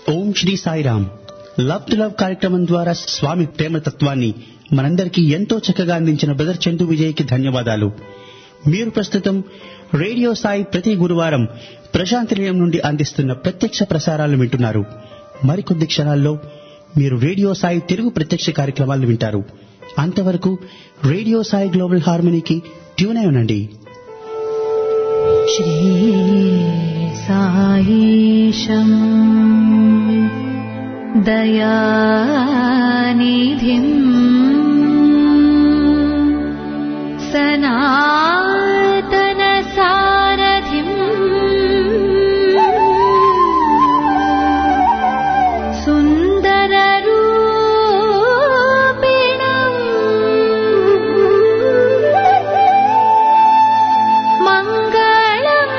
Om Shri Sairam love to love కార్యక్రమం ద్వారా స్వామి ప్రేమతత్వాన్ని మనందరికీ ఎంతో చక్కగా అందించిన బ్రదర్ చందు విజయ్కి ధన్యవాదాలు మీరు ప్రస్తుతం రేడియో సాయి ప్రతి గురువారం ప్రశాంతి నిలయం నుండి అందిస్తున్న ప్రత్యక్ష ప్రసారాలు వింటున్నారు మరికొద్ది క్షణాల్లో మీరు రేడియో సాయి తెలుగు ప్రత్యక్ష కార్యక్రమాలు వింటారు అంతవరకు రేడియో సాయి గ్లోబల్ హార్మనీకి ట్యూన్ అయి ఉండండి श्रीसायीशम् दयानिधिम् सनातनसारथिम् सुन्दररूपिणम् मङ्गलम्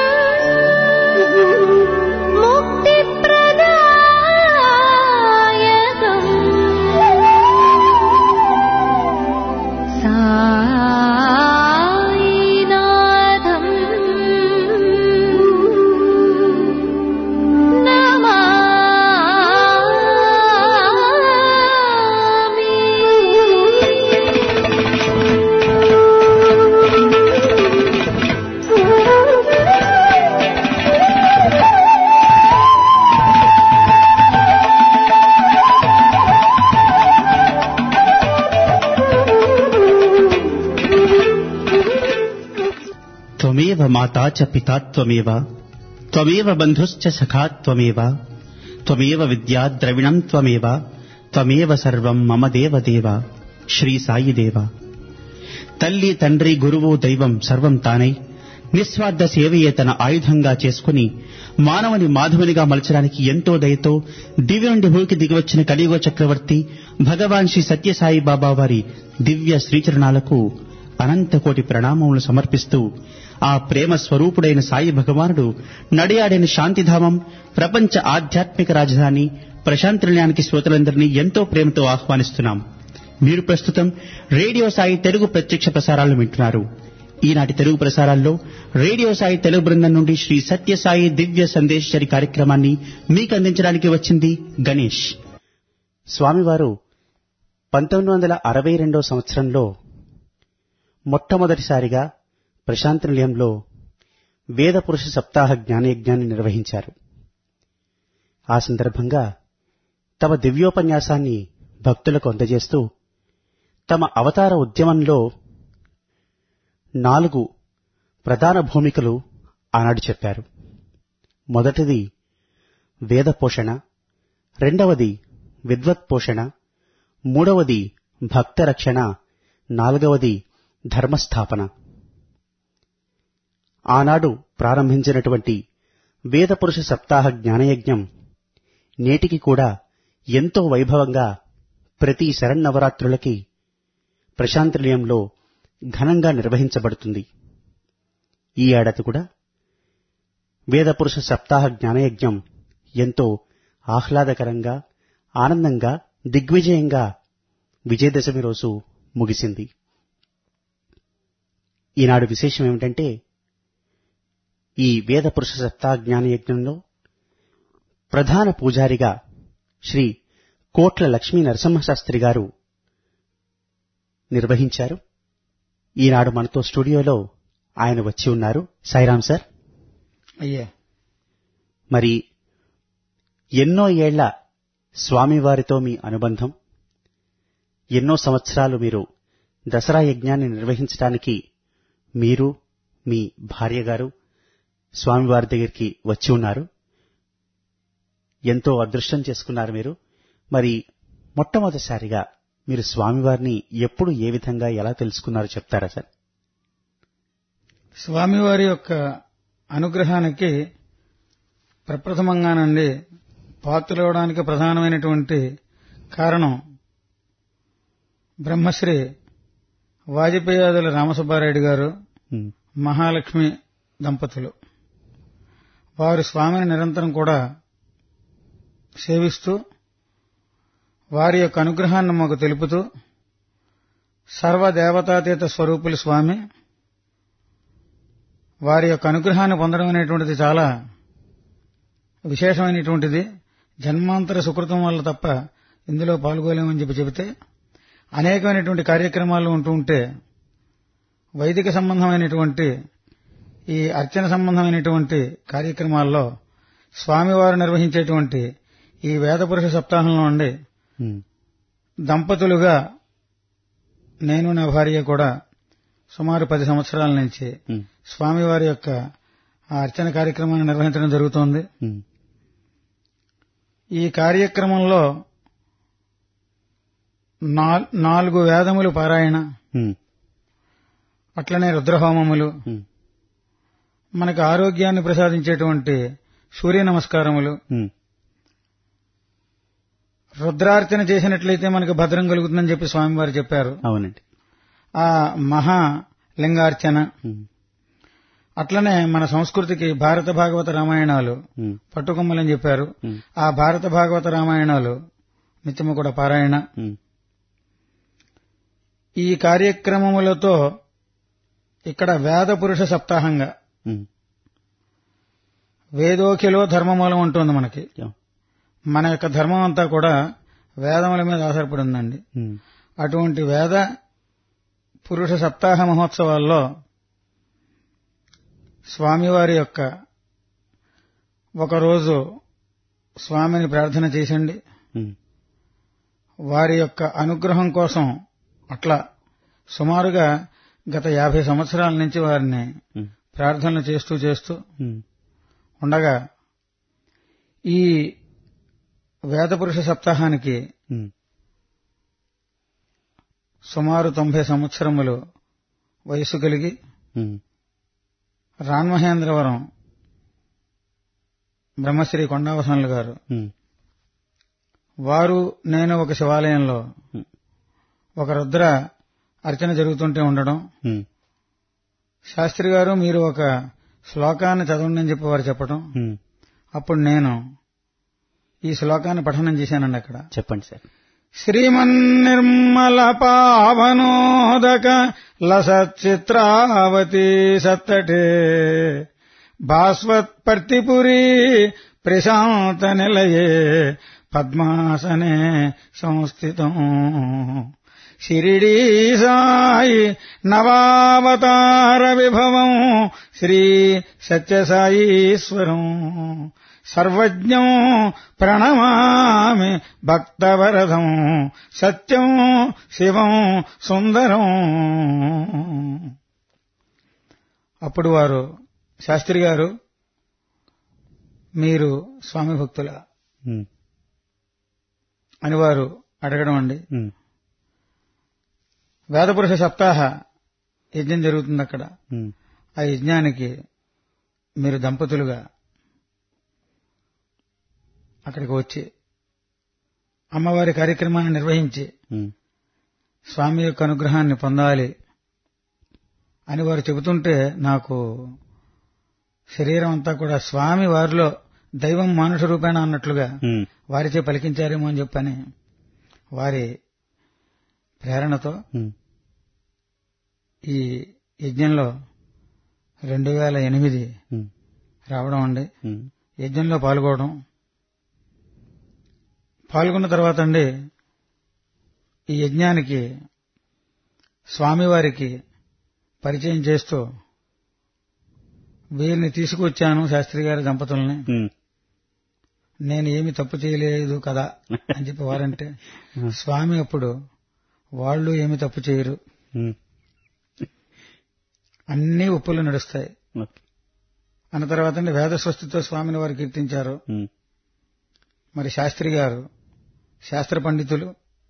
मुक्तिप्रदायकम् सायिनाथम् త్వమేవ మాతా చ పితా త్వమేవ త్వమేవ బంధుశ్చ సఖా త్వమేవ త్వమేవ విద్యా ద్రవిణం త్వమేవ త్వమేవ సర్వం మమ దేవ దేవ శ్రీ సాయి దేవ తల్లి తండ్రి గురువు దైవం సర్వం తానై నిస్వార్థ సేవయే తన ఆయుధంగా చేసుకుని మానవుని మాధవునిగా మలచడానికి ఎంతో దయతో దివ్య నుండి భూమికి దిగివచ్చిన కలియుగ చక్రవర్తి భగవాన్ శ్రీ సత్యసాయి బాబా వారి దివ్య శ్రీచరణాలకు అనంత కోటి ప్రణామములు సమర్పిస్తూ ఆ ప్రేమ స్వరూపుడైన సాయి భగవానుడు నడియాడిన శాంతిధామం ప్రపంచ ఆధ్యాత్మిక రాజధాని ప్రశాంత నిలయానికి శ్రోతలందరినీ ఎంతో ప్రేమతో ఆహ్వానిస్తున్నాం మీరు ప్రస్తుతం రేడియో సాయి తెలుగు ప్రత్యక్ష ప్రసారాలు వింటున్నారు ఈనాటి తెలుగు ప్రసారాల్లో రేడియో సాయి తెలుగు బృందం నుండి శ్రీ సత్యసాయి దివ్య సందేశరి కార్యక్రమాన్ని మీకు అందించడానికి వచ్చింది గణేష్ స్వామివారు పంతొమ్మిది వందల అరవై రెండో సంవత్సరంలో మొట్టమొదటిసారిగా ప్రశాంతి నిలయంలో వేద పురుష సప్తాహ జ్ఞానయజ్ఞాన్ని నిర్వహించారు ఆ సందర్భంగా తమ దివ్యోపన్యాసాన్ని భక్తులకు అందజేస్తూ తమ అవతార ఉద్యమంలో నాలుగు ప్రధాన భూమికలు ఆనాడు చెప్పారు మొదటిది వేద పోషణ రెండవది విద్వత్ పోషణ మూడవది భక్త రక్షణ నాలుగవది ధర్మస్థాపన ఆనాడు ప్రారంభించినటువంటి వేదపురుష సప్తాహ జ్ఞానయజ్ఞం నేటికి కూడా ఎంతో వైభవంగా ప్రతి శరన్నవరాత్రులకి ప్రశాంతినిలయంలో ఘనంగా నిర్వహించబడుతుంది ఈ ఏడాది కూడా వేదపురుష సప్తాహ జ్ఞానయజ్ఞం ఎంతో ఆహ్లాదకరంగా ఆనందంగా దిగ్విజయంగా విజయదశమి రోజు ముగిసింది ఈనాడు విశేషం ఏమిటంటే ఈ వేద పురుష సప్తాహ జ్ఞాన యజ్ఞంలో ప్రధాన పూజారిగా శ్రీ కోట్ల లక్ష్మీ నరసింహశాస్త్రి గారు నిర్వహించారు ఈనాడు మనతో స్టూడియోలో ఆయన వచ్చి ఉన్నారు సాయిరాం సార్ అయ్యా మరి ఎన్నో ఏళ్ల స్వామివారితో మీ అనుబంధం ఎన్నో సంవత్సరాలు మీరు దసరా యజ్ఞాన్ని నిర్వహించడానికి మీరు మీ భార్య గారు స్వామివారి దగ్గరికి వచ్చి ఉన్నారు ఎంతో అదృష్టం చేసుకున్నారు మీరు మరి మొట్టమొదటిసారిగా మీరు స్వామివారిని ఎప్పుడు ఏ విధంగా ఎలా తెలుసుకున్నారో చెప్తారా సార్ స్వామివారి యొక్క అనుగ్రహానికి ప్రప్రథమంగానండి పాత్రలవడానికి ప్రధానమైనటువంటి కారణం బ్రహ్మశ్రీ వాజపేయాదుల రామసుబ్బారెడ్డి గారు ఉమ్, మహాలక్ష్మి దంపతులు వారు స్వామిని నిరంతరం కూడా సేవిస్తూ వారి యొక్క అనుగ్రహాన్ని మాకు తెలుపుతూ సర్వదేవతాతీత స్వరూపులు స్వామి వారి యొక్క అనుగ్రహాన్ని పొందడం అనేటువంటిది చాలా విశేషమైనటువంటిది జన్మాంతర సుకృతం వల్ల తప్ప ఇందులో పాల్గొలేమని చెప్పి చెబితే అనేకమైనటువంటి కార్యక్రమాలు ఉంటూ ఉంటే వైదిక సంబంధమైనటువంటి ఈ అర్చన సంబంధమైనటువంటి కార్యక్రమాల్లో స్వామివారు నిర్వహించేటువంటి ఈ వేదపురుష సప్తాహంలో ఉండి ఉమ్, దంపతులుగా నేను నా భార్య కూడా సుమారు పది సంవత్సరాల నుంచి ఉమ్, స్వామివారి యొక్క ఆ అర్చన కార్యక్రమాన్ని నిర్వహించడం జరుగుతోంది ఉమ్, ఈ కార్యక్రమంలో నాల్- నాలుగు వేదములు పారాయణ ఉమ్, అట్లనే రుద్రహోమములు ఉమ్, మనకు ఆరోగ్యాన్ని ప్రసాదించేటువంటి సూర్య నమస్కారములు ఉమ్, రుద్రార్చన చేసినట్లయితే మనకు భద్రం కలుగుతుందని చెప్పి స్వామివారు చెప్పారు అవునండి ఆ మహా లింగార్చన ఉమ్, అట్లనే మన సంస్కృతికి భారత భాగవత రామాయణాలు ఉమ్, పట్టుకొమ్మలని చెప్పారు ఉమ్, ఆ భారత భాగవత రామాయణాలు నిత్యము కూడా పారాయణ ఉమ్, ఈ కార్యక్రమములతో ఇక్కడ వేద పురుష సప్తాహంగా ఉమ్, వేదోఖిలో ధర్మమూలం ఉంటుంది మనకి యా. మన యొక్క ధర్మం అంతా కూడా వేదముల మీద ఆధారపడి ఉందండి ఉమ్, అటువంటి వేద పురుష సప్తాహ మహోత్సవాల్లో స్వామివారి యొక్క ఒకరోజు స్వామిని ప్రార్థన చేసండి ఉమ్, వారి యొక్క అనుగ్రహం కోసం అట్లా సుమారుగా గత యాభై సంవత్సరాల నుంచి వారిని ఉమ్, ప్రార్థనలు చేస్తూ చేస్తూ ఉమ్, ఉండగా ఈ వేదపురుష సప్తాహానికి ఉమ్, సుమారు తొంభై సంవత్సరములు వయస్సు కలిగి ఉమ్, రాన్మహేంద్రవరం బ్రహ్మశ్రీ కొండావసనులు గారు ఉమ్, వారు నేను ఒక శివాలయంలో ఉమ్, ఒక రుద్ర అర్చన జరుగుతుంటే ఉండడం ఉమ్, శాస్త్రి గారు మీరు ఒక శ్లోకాన్ని చదవండి అని చెప్పి వారు చెప్పడం ఉమ్. అప్పుడు నేను ఈ శ్లోకాన్ని పఠనం చేశానండి అక్కడ చెప్పండి సార్ శ్రీమన్నిర్మల పావనోదక లసచిత్రావతి సత్తటే భాస్వత్పర్తిపురీ ప్రశాంత నిలయే పద్మాసనే సంస్థితం షిరిడీ సాయి నవావతార విభవం శ్రీ సత్యసాయీశ్వరం సర్వజ్ఞం ప్రణమామి భక్తవరదం సత్యం శివం సుందరం అప్పుడు వారు శాస్త్రి గారు మీరు స్వామి భక్తుల ఉమ్, అని వారు అడగడం అండి ఉమ్, వేదపురుష సప్తాహ యజ్ఞం జరుగుతుంది అక్కడ ఉమ్, ఆ యజ్ఞానికి మీరు దంపతులుగా అక్కడికి వచ్చి అమ్మవారి కార్యక్రమాన్ని నిర్వహించి ఉమ్, స్వామి యొక్క అనుగ్రహాన్ని పొందాలి అని వారు చెబుతుంటే నాకు శరీరం అంతా కూడా స్వామి వారిలో దైవం మానుష రూపేణ అన్నట్లుగా ఉమ్, వారిచే పలికించారేమో అని చెప్పని వారి ప్రేరణతో ఉమ్, ఈ యజ్ఞంలో రెండు వేల ఎనిమిది ఉమ్, రావడం అండి ఉమ్, యజ్ఞంలో పాల్గొవడం పాల్గొన్న తర్వాత అండి ఈ యజ్ఞానికి స్వామివారికి పరిచయం చేస్తూ వీరిని తీసుకొచ్చాను శాస్త్రి గారి దంపతుల్ని ఉమ్, నేను ఏమి తప్పు చేయలేదు కదా అని చెప్పి వారంటే స్వామి అప్పుడు వాళ్ళు ఏమి తప్పు చేయరు ఉమ్, అన్ని ఉప్పులు నడుస్తాయి ఓకే. అన్న తర్వాత అండి వేద స్వస్తితో స్వామిని వారు కీర్తించారు ఉమ్, మరి శాస్త్రి గారు శాస్త్ర పండితులు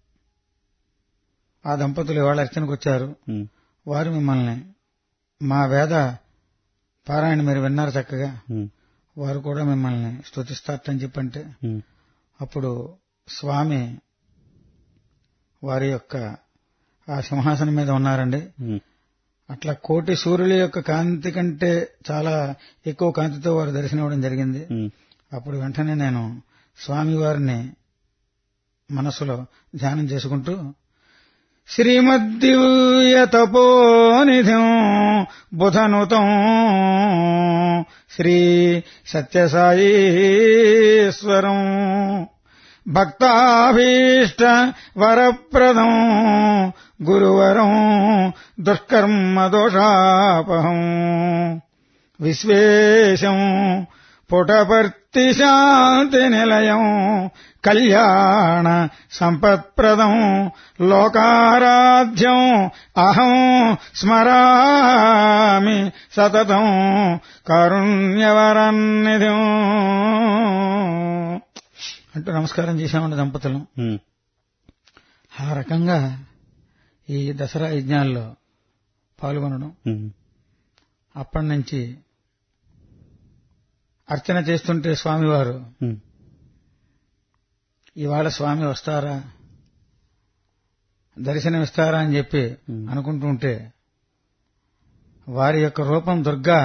ఆ దంపతులు ఇవాళ అర్చనకు వచ్చారు ఉమ్, వారు మిమ్మల్ని మా వేద పారాయణ మీరు విన్నారు చక్కగా ఉమ్, వారు కూడా మిమ్మల్ని స్తుతిస్తారని చెప్పంటే ఉమ్, అప్పుడు స్వామి వారి యొక్క ఆ సింహాసనం మీద ఉన్నారండి ఉమ్, అట్లా కోటి సూర్యుల యొక్క కాంతి కంటే చాలా ఎక్కువ కాంతితో వారు దర్శనం ఇవ్వడం జరిగింది ఉమ్, అప్పుడు వెంటనే నేను స్వామివారిని మనసులో ధ్యానం చేసుకుంటూ శ్రీమద్దివ్య తపోనిధిం బుధనుతం శ్రీ సత్యసాయీశ్వరం భక్తాభీష్ట వరప్రదం గురువరం దుష్కర్మ దోషాపహం విశ్వేశం పుటపర్తి శాంతి నిలయం కళ్యాణ సంపత్ప్రదం లోకారాధ్యం అహం స్మరామి సతతం కారుణ్యవరన్నిధిం అంటూ నమస్కారం చేశామండి దంపతులు ఉమ్, ఆ రకంగా ఈ దసరా యజ్ఞాల్లో పాల్గొనడం ఉమ్, అప్పటి నుంచి అర్చన చేస్తుంటే స్వామివారు ఉమ్, ఇవాళ స్వామి వస్తారా దర్శనం ఇస్తారా అని చెప్పి Hmm. అనుకుంటుంటే వారి యొక్క రూపం దుర్గా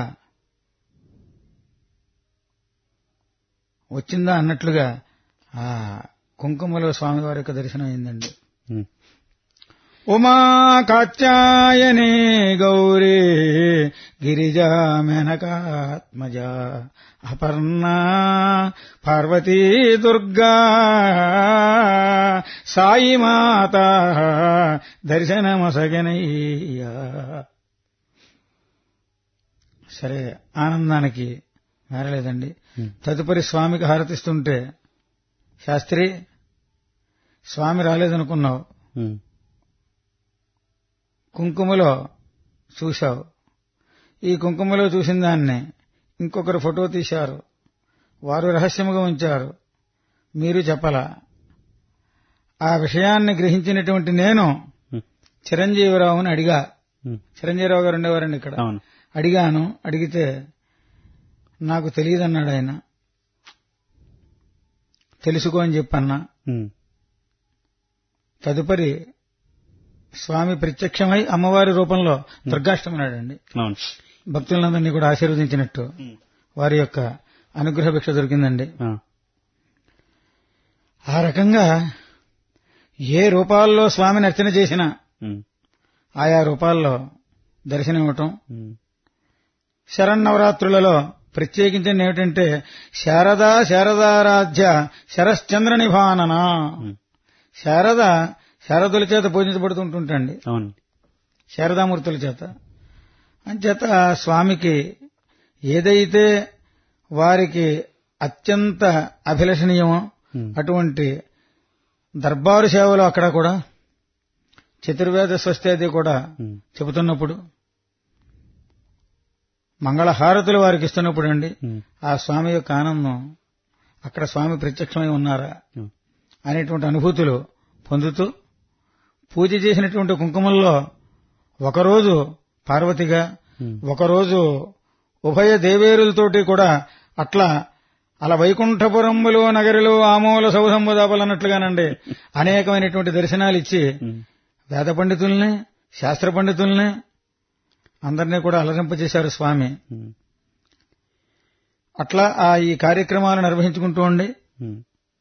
వచ్చిందా అన్నట్లుగా ఆ కుంకుమలో స్వామివారి యొక్క దర్శనం అయిందండి ఉమ్. ఉమా కాత్యాయని గౌరీ గిరిజా మేనకాత్మజ అపర్ణ పార్వతీ దుర్గా సాయి మాత దర్శనమసగనయ్యా సరే ఆనందానికి మేరలేదండి Hmm. తదుపరి స్వామికి హారతిస్తుంటే శాస్త్రి స్వామి రాలేదనుకున్నావు ఉమ్, కుంకుమలో చూశావు ఈ కుంకుమలో చూసిన దాన్ని ఇంకొకరు ఫోటో తీశారు వారు రహస్యముగా ఉంచారు మీరు చెప్పలా ఆ విషయాన్ని గ్రహించినటువంటి నేను ఉమ్, చిరంజీవిరావుని అడిగా ఉమ్. చిరంజీవిరావు గారు ఉండేవారండి ఇక్కడ అవును అడిగాను అడిగితే నాకు తెలియదన్నాడు ఆయన తెలుసుకో అని చెప్పన్నా ఉమ్, తదుపరి స్వామి ప్రత్యక్షమై అమ్మవారి రూపంలో దుర్గాష్టమన్నాడండి అవును భక్తులందరినీ కూడా ఆశీర్వదించినట్టు ఉమ్, వారి యొక్క అనుగ్రహ భిక్ష దొరికిందండి ఆ, ఆ రకంగా ఏ రూపాల్లో స్వామిని అర్చన చేసినా ఉమ్, ఆయా రూపాల్లో దర్శనం ఇవ్వటం ఉమ్, శరన్నవరాత్రులలో ప్రత్యేకించి ఏమిటంటే శారదా శారదారాధ్య శరశ్చంద్ర నిభానన ఉమ్, శారద శారదుల చేత పూజించబడుతుంటుంటండి అవును శారదామూర్తుల చేత అంచేత స్వామికి ఏదైతే వారికి అత్యంత అభిలషణీయమో ఉమ్, అటువంటి దర్బారు సేవలు అక్కడ కూడా చతుర్వేద స్వస్థేది కూడా ఉమ్, చెబుతున్నప్పుడు మంగళహారతులు వారికి ఇస్తున్నప్పుడు అండి ఉమ్, ఆ స్వామి యొక్క ఆనందం అక్కడ స్వామి ప్రత్యక్షమై ఉన్నారా ఉమ్, అనేటువంటి అనుభూతులు పొందుతూ పూజ చేసినటువంటి కుంకుమల్లో ఒకరోజు పార్వతిగా ఉమ్, ఒకరోజు ఉభయ దేవేరులతోటి కూడా అట్లా అలా వైకుంఠపురములు నగరిలో ఆమూల సౌధంబు దాపలన్నట్లుగానండి అనేకమైనటువంటి దర్శనాలు ఇచ్చి ఉమ్, వేద పండితుల్ని శాస్త్ర పండితుల్ని అందరినీ కూడా అలరింపజేశారు స్వామి ఉమ్, అట్లా ఆ ఈ కార్యక్రమాలు నిర్వహించుకుంటూ ఉండి ఉమ్.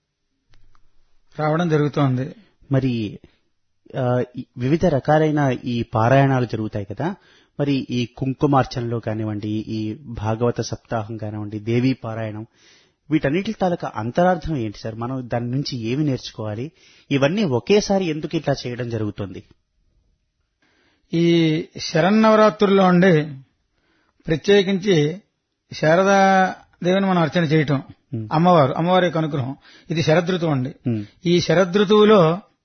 రావడం జరుగుతోంది మరి ఆ, ఈ వివిధ రకాలైన ఈ పారాయణాలు జరుగుతాయి కదా మరి ఈ కుంకుమార్చనలో కానివ్వండి ఈ భాగవత సప్తాహం కానివ్వండి దేవీ పారాయణం వీటన్నిటి తాలూకా అంతరార్థం ఏంటి సార్ మనం దాని నుంచి ఏమి నేర్చుకోవాలి ఇవన్నీ ఒకేసారి ఎందుకు ఇట్లా చేయడం జరుగుతుంది ఈ శరన్నవరాత్రుల్లో ఉండి ప్రత్యేకించి శారదా దేవిని మనం అర్చన చేయటం ఉమ్, అమ్మవారు అమ్మవారి యొక్క అనుగ్రహం ఇది శరదృతువు అండి ఉమ్, ఈ శరదృతువులో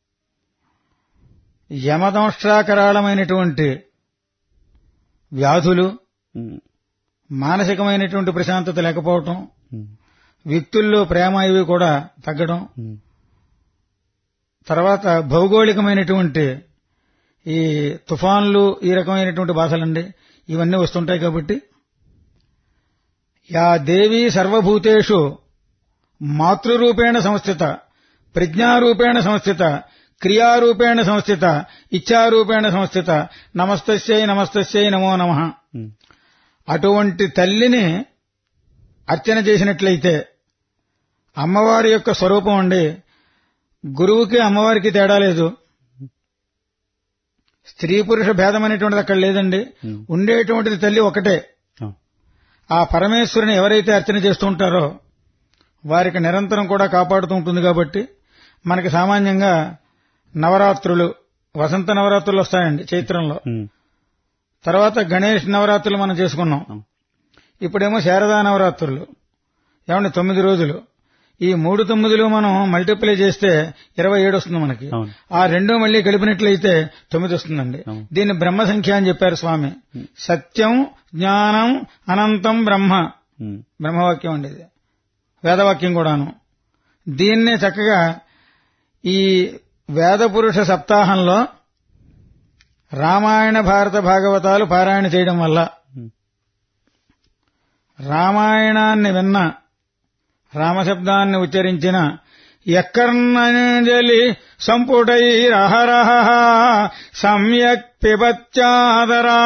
యమదంష్ట్రాకరాళమైనటువంటి వ్యాధులు ఉమ్, మానసికమైనటువంటి ప్రశాంతత లేకపోవటం ఉమ్, వ్యక్తుల్లో ప్రేమ ఇవి కూడా తగ్గడం ఉమ్, తర్వాత భౌగోళికమైనటువంటి ఈ తుఫాన్లు ఈ రకమైనటువంటి బాధలండి ఇవన్నీ వస్తుంటాయి కాబట్టి యా దేవి సర్వభూతేషు మాతృరూపేణ సంస్థిత ప్రజ్ఞారూపేణ సంస్థిత క్రియారూపేణ సంస్థిత ఇచ్చారూపేణ సంస్థిత నమస్తస్యై నమస్తస్యై నమో నమ ఉమ్, అటువంటి తల్లిని అర్చన చేసినట్లయితే అమ్మవారి యొక్క స్వరూపం అండి గురువుకి అమ్మవారికి తేడా లేదు స్త్రీ పురుష భేదం అనేటువంటిది అక్కడ లేదండి ఉమ్. ఉండేటువంటిది తల్లి ఒకటే అవును. ఆ పరమేశ్వరుని ఎవరైతే అర్చన చేస్తూ ఉంటారో వారికి నిరంతరం కూడా కాపాడుతూ ఉంటుంది కాబట్టి మనకి సామాన్యంగా నవరాత్రులు వసంత నవరాత్రులు వస్తాయండి చైత్రంలో ఉమ్. తర్వాత గణేష్ నవరాత్రులు మనం చేసుకున్నాం అవును. ఇప్పుడేమో శారదా నవరాత్రులు ఏమండి తొమ్మిది రోజులు ఈ మూడు తొమ్మిదిలు మనం మల్టిప్లై చేస్తే ఇరవై ఏడు వస్తుంది మనకి అవును. ఆ రెండు మళ్ళీ కలిపినట్లయితే తొమ్మిది వస్తుందండి అవును. దీన్ని బ్రహ్మ సంఖ్య అని చెప్పారు స్వామి సత్యం జ్ఞానం అనంతం బ్రహ్మ ఉమ్. బ్రహ్మవాక్యం అండి ఇది వేదవాక్యం కూడాను దీన్నే చక్కగా ఈ వేద పురుష సప్తాహంలో రామాయణ భారత భాగవతాలు పారాయణ చేయడం వల్ల ఉమ్. రామాయణాన్ని విన్న రామశబ్దాన్ని ఉచ్చరించిన ఎక్కర్నంజలి సంపుటై రహరహ సమ్యక్ పిబచ్చాదరా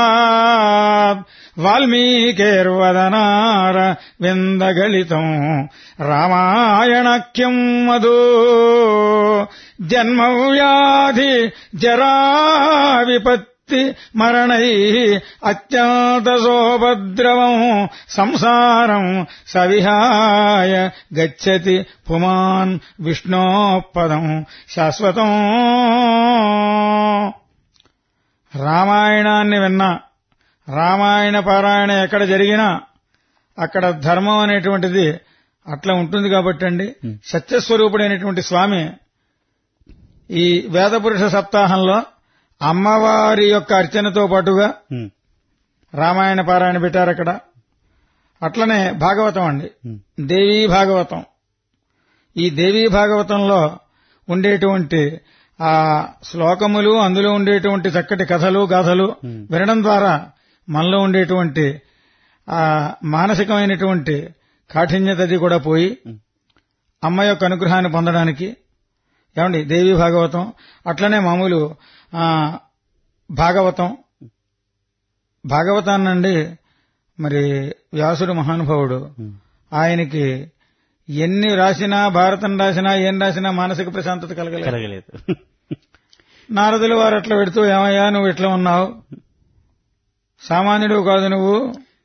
వాల్మీకేర్వదనార విందగళితం రామాయణఖ్యం మధు జన్మవ్యాధి జరా విపత్తి మరణై అత్యంత సోపద్రవం సంసారం సవిహాయ గచ్చతి పుమాన్ విష్ణోపదం శాశ్వతం రామాయణాన్ని విన్నా రామాయణ పారాయణ ఎక్కడ జరిగినా అక్కడ ధర్మం అనేటువంటిది అట్లా ఉంటుంది కాబట్టి అండి సత్యస్వరూపుడైనటువంటి స్వామి ఈ వేదపురుష సప్తాహంలో అమ్మవారి యొక్క అర్చనతో పాటుగా ఉమ్. రామాయణ పారాయణ పెట్టారు అక్కడ అట్లనే భాగవతం అండి ఉమ్. దేవీ భాగవతం ఈ దేవీ భాగవతంలో ఉండేటువంటి ఆ శ్లోకములు అందులో ఉండేటువంటి చక్కటి కథలు గాథలు Hmm. వినడం ద్వారా మనలో ఉండేటువంటి ఆ మానసికమైనటువంటి కాఠిన్యతది కూడా పోయి Hmm. అమ్మ యొక్క అనుగ్రహాన్ని పొందడానికి ఏమండి దేవి భాగవతం అట్లనే మామూలు ఆ భాగవతం భాగవతాన్నండి మరి వ్యాసుడు మహానుభావుడు ఉమ్. ఆయనకి ఎన్ని రాసినా భారతం రాసినా ఏం రాసినా మానసిక ప్రశాంతత కలగలేదు కలగలేదు నారదులు వారు అట్లా పెడుతూ ఏమయ్యా నువ్వు ఇట్లా ఉన్నావు సామాన్యుడు కాదు నువ్వు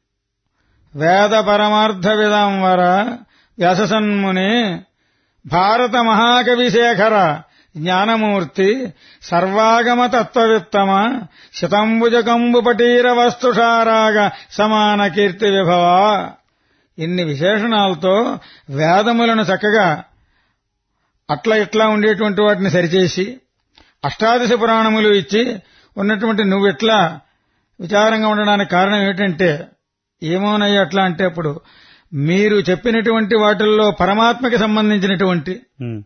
వేద పరమార్థ విధాం వర వ్యాససన్ముని భారత మహాకవి శేఖర జ్ఞానమూర్తి సర్వాగమ తత్వవిత్తమ శతంబుజకంబు పటీర వస్తుషారాగ సమాన కీర్తి విభవ ఇన్ని విశేషణాలతో వేదములను చక్కగా అట్లా ఇట్లా ఉండేటువంటి వాటిని సరిచేసి అష్టాదశ పురాణములు ఇచ్చి ఉన్నటువంటి నువ్వెట్లా విచారంగా ఉండడానికి కారణం ఏమిటంటే ఏమోనయ్య అట్లా అంటే అప్పుడు మీరు చెప్పినటువంటి వాటిల్లో పరమాత్మకి సంబంధించినటువంటి ఉమ్.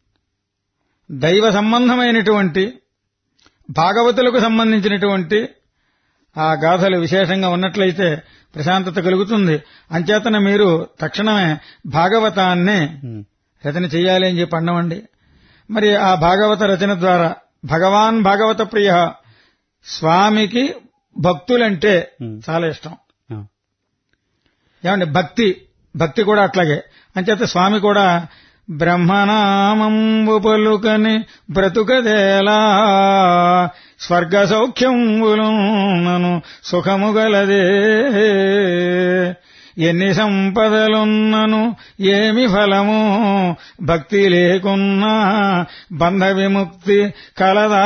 దైవ సంబంధమైనటువంటి భాగవతులకు సంబంధించినటువంటి ఆ గాథలు విశేషంగా ఉన్నట్లయితే ప్రశాంతత కలుగుతుంది అంచేతన మీరు తక్షణమే భాగవతాన్ని ఉమ్. రచన చేయాలి అని చెప్పి అన్నమండి మరి ఆ భాగవత రచన ద్వారా భగవాన్ భాగవత ప్రియ స్వామికి భక్తులంటే Hmm. చాలా ఇష్టం ఆ. ఏమండి భక్తి భక్తి కూడా అట్లాగే అంచేత స్వామి కూడా బ్రహ్మనామంబు పలుకని బ్రతుకదేలా స్వర్గ సౌఖ్యంబులున్నను సుఖము గలదే ఎన్ని సంపదలున్నను ఏమి ఫలము భక్తి లేకున్నా బంధ విముక్తి కలదా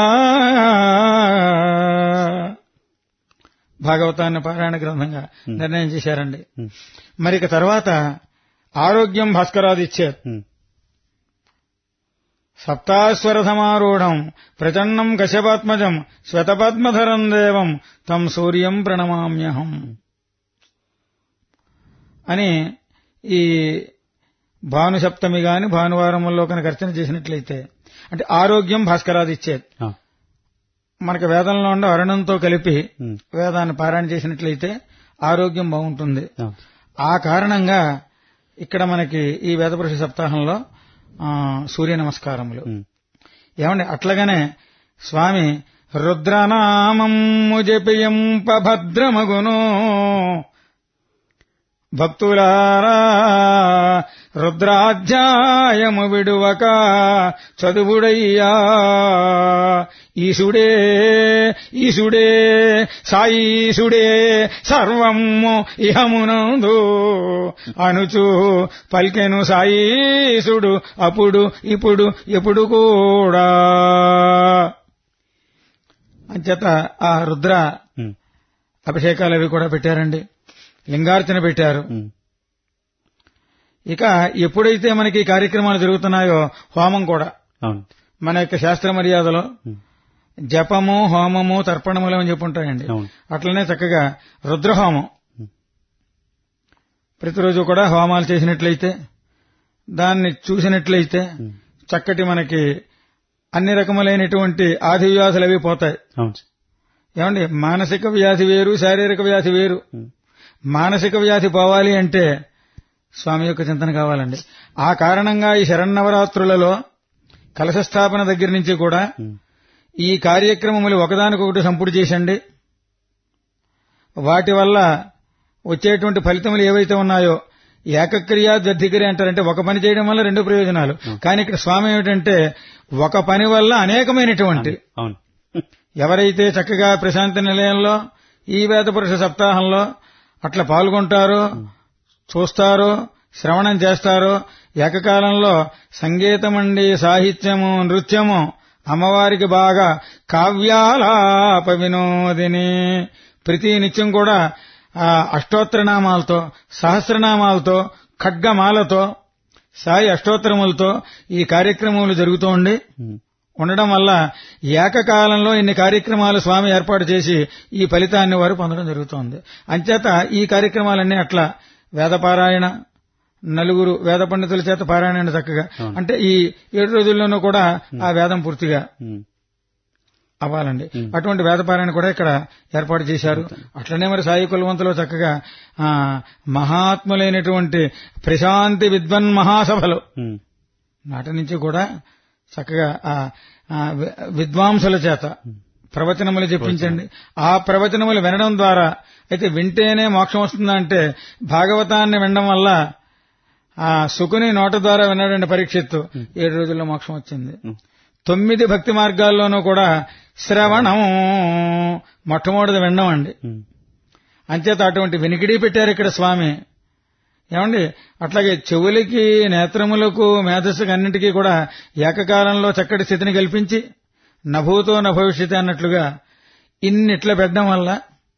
భాగవతాన్ని పారాయణ గ్రంథంగా నిర్ణయం చేశారండి ఉమ్. మరి ఇక తర్వాత ఆరోగ్యం భాస్కరాది ఇచ్చారు ఉమ్. సప్తాస్వర సమారూఢం ప్రచన్నం కశ్యపాత్మజం శ్వేతపద్మధరం దేవం తం సూర్యం ప్రణమామ్యహం అని ఈ భానుసప్తమి గాని భానువారముల్లో కనుక అర్చన చేసినట్లయితే అంటే ఆరోగ్యం భాస్కరాది ఇచ్చేది ఆ. మనకు వేదంలో ఉండే అరుణంతో కలిపి ఉమ్. వేదాన్ని పారాయణ చేసినట్లయితే ఆరోగ్యం బాగుంటుంది ఆ. ఆ కారణంగా ఇక్కడ మనకి ఈ వేదపురుష సప్తాహంలో ఆ, సూర్య నమస్కారములు ఉమ్. ఏమండి అట్లాగనే స్వామి రుద్రనామము జపియంప భద్రమగును భక్తులారా రుద్రాధ్యాయము విడువక చదువుడయ్యా ఈశుడే ఈశుడే సాయీశుడే సర్వము ఇహమునందు అనుచు పలికెను సాయీసుడు అప్పుడు ఇప్పుడు ఎప్పుడు కూడా అంచేత ఆ రుద్ర ఉమ్, అభిషేకాలు అవి కూడా పెట్టారండి లింగార్చన పెట్టారు ఉమ్, ఇక ఎప్పుడైతే మనకి ఈ కార్యక్రమాలు జరుగుతున్నాయో హోమం కూడా అవును మన యొక్క శాస్త్ర మర్యాదలో ఉమ్, జపము హోమము తర్పణములు అని చెప్పి ఉంటాయండి అవును అట్లనే చక్కగా రుద్రహోమం ప్రతిరోజు కూడా హోమాలు చేసినట్లయితే దాన్ని చూసినట్లయితే ఉమ్, చక్కటి మనకి అన్ని రకములైనటువంటి ఆది వ్యాధులు అవి పోతాయి అవును ఏమండి మానసిక వ్యాధి వేరు శారీరక వ్యాధి వేరు ఉమ్, మానసిక వ్యాధి పోవాలి అంటే స్వామి యొక్క చింతన కావాలండి ఆ కారణంగా ఈ శరన్నవరాత్రులలో కలశ స్థాపన దగ్గర నుంచి కూడా ఉమ్, ఈ కార్యక్రమములు ఒకదానికొకటి సంపుడు చేసండి వాటి వల్ల వచ్చేటువంటి ఫలితములు ఏవైతే ఉన్నాయో ఏకక్రియ ద్వద్ధిక్రియ అంటారంటే ఒక పని చేయడం వల్ల రెండు ప్రయోజనాలు కానీ ఇక్కడ స్వామి ఏమిటంటే ఒక పని వల్ల అనేకమైనటువంటి అవును ఎవరైతే చక్కగా ప్రశాంతి నిలయంలో ఈ వేద పురుష సప్తాహంలో అట్లా పాల్గొంటారో చూస్తారో శ్రవణం చేస్తారో ఏకకాలంలో సంగీతమండి సాహిత్యము నృత్యము అమ్మవారికి బాగా కావ్యాలాప వినోదిని ప్రతి నిత్యం కూడా ఆ అష్టోత్తర నామాలతో సహస్రనామాలతో ఖడ్గమాలతో సాయి అష్టోత్తరములతో ఈ కార్యక్రమములు జరుగుతూ ఉండి ఉమ్, ఉండడం వల్ల ఏకకాలంలో ఇన్ని కార్యక్రమాలు స్వామి ఏర్పాటు చేసి ఈ ఫలితాన్ని వారు పొందడం జరుగుతోంది అంచేత ఈ కార్యక్రమాలన్నీ అట్లా వేదపారాయణ నలుగురు వేద పండితుల చేత పారాయణ చక్కగా అవును. అంటే ఈ ఏడు రోజుల్లోనూ కూడా ఆ వేదం పూర్తిగా ఉమ్, అవ్వాలండి అటువంటి వేదపారాయణ కూడా ఇక్కడ ఏర్పాటు చేశారు అట్లనే మరి సాయి కులవంతులో చక్కగా ఆ మహాత్ములైనటువంటి ప్రశాంతి విద్వన్ మహాసభలు ఉమ్, నాటి నుంచి కూడా చక్కగా ఆ ఆ వి- విద్వాంసుల చేత ప్రవచనములు చెప్పించండి ఆ ప్రవచనములు వినడం ద్వారా అయితే వింటేనే మోక్షం వస్తుందా అంటే భాగవతాన్ని వినడం వల్ల ఆ సుకుని నోట ద్వారా విన్నాడండి పరీక్షిత్తు ఏడు రోజుల్లో మోక్షం వచ్చింది ఉమ్, తొమ్మిది భక్తి మార్గాల్లోనూ కూడా శ్రవణం మొట్టమొదటిది వినడం అండి ఉమ్, అంచేత అటువంటి వినికిడి పెట్టారు ఇక్కడ స్వామి ఏమండి అట్లాగే చెవులకి నేత్రములకు మేధస్సుకు అన్నింటికీ కూడా ఏకకాలంలో చక్కటి స్థితిని కల్పించి నభూతో నభవిష్యత్ అన్నట్లుగా ఇన్నిట్ల పెట్టడం వల్ల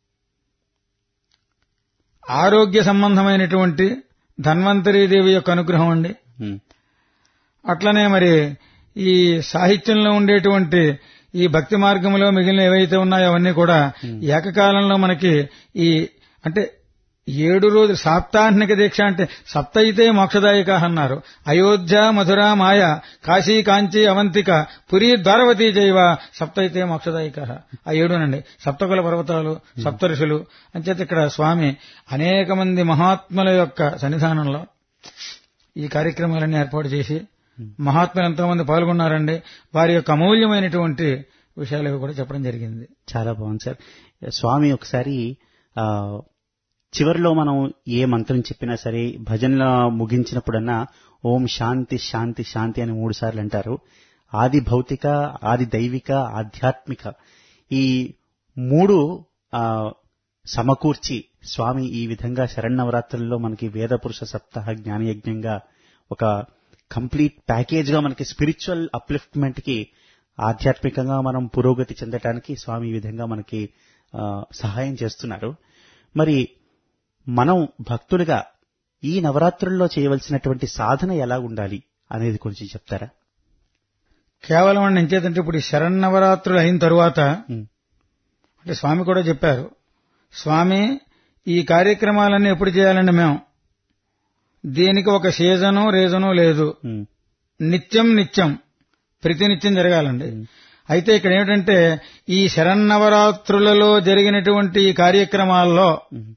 ఆరోగ్య సంబంధమైనటువంటి ధన్వంతరీ దేవి యొక్క అనుగ్రహం అండి ఉమ్, అట్లనే మరి ఈ సాహిత్యంలో ఉండేటువంటి ఈ భక్తి మార్గంలో మిగిలిన ఏవైతే ఉన్నాయో అవన్నీ కూడా ఏకకాలంలో మనకి ఈ అంటే ఏడు రోజులు సాప్తాహ్నిక దీక్ష అంటే సప్తయితే మోక్షదాయక అన్నారు అయోధ్య మధుర మాయ కాశీ కాంచి అవంతిక పురి ద్వారవతి జైవ సప్తయితే మోక్షదాయక ఆ ఏడునండి సప్తకుల పర్వతాలు సప్తఋషులు అంచేత ఇక్కడ స్వామి అనేక మంది మహాత్ముల యొక్క సన్నిధానంలో ఈ కార్యక్రమాలన్నీ ఏర్పాటు చేసి మహాత్ములు ఎంతో మంది పాల్గొన్నారండి వారి యొక్క అమూల్యమైనటువంటి విషయాలు ఇవి కూడా చెప్పడం జరిగింది చాలా బాగుంది సార్ స్వామి ఒకసారి ఆ చివరిలో మనం ఏ మంత్రం చెప్పినా సరే భజనలో ముగించినప్పుడన్నా ఓం శాంతి శాంతి శాంతి అని మూడు సార్లు అంటారు ఆది భౌతిక ఆది దైవిక ఆధ్యాత్మిక ఈ మూడు ఆ సమకూర్చి స్వామి ఈ విధంగా శరణవరాత్రుల్లో మనకి వేద పురుష సప్తాహ జ్ఞానయజ్ఞంగా ఒక కంప్లీట్ ప్యాకేజ్ గా మనకి స్పిరిచువల్ అప్లిఫ్ట్మెంట్ కి ఆధ్యాత్మికంగా మనం పురోగతి చెందటానికి స్వామి ఈ విధంగా మనకి ఆ, సహాయం చేస్తున్నారు మరి మనం భక్తులుగా ఈ నవరాత్రుల్లో చేయవలసినటువంటి సాధన ఎలా ఉండాలి అనేది కొంచెం చెప్తారా కేవలం అండి ఎంచేతంటే ఇప్పుడు ఈ శరన్నవరాత్రులు అయిన తరువాత ఉమ్, అంటే స్వామి కూడా చెప్పారు స్వామి ఈ కార్యక్రమాలన్నీ ఎప్పుడు చేయాలండి మేము దీనికి ఒక సీజను రీజను లేదు ఉమ్, నిత్యం నిత్యం ప్రతి నిత్యం జరగాలండి అయితే ఇక్కడ ఏమిటంటే ఈ శరన్నవరాత్రులలో జరిగినటువంటి ఈ కార్యక్రమాల్లో ఉమ్,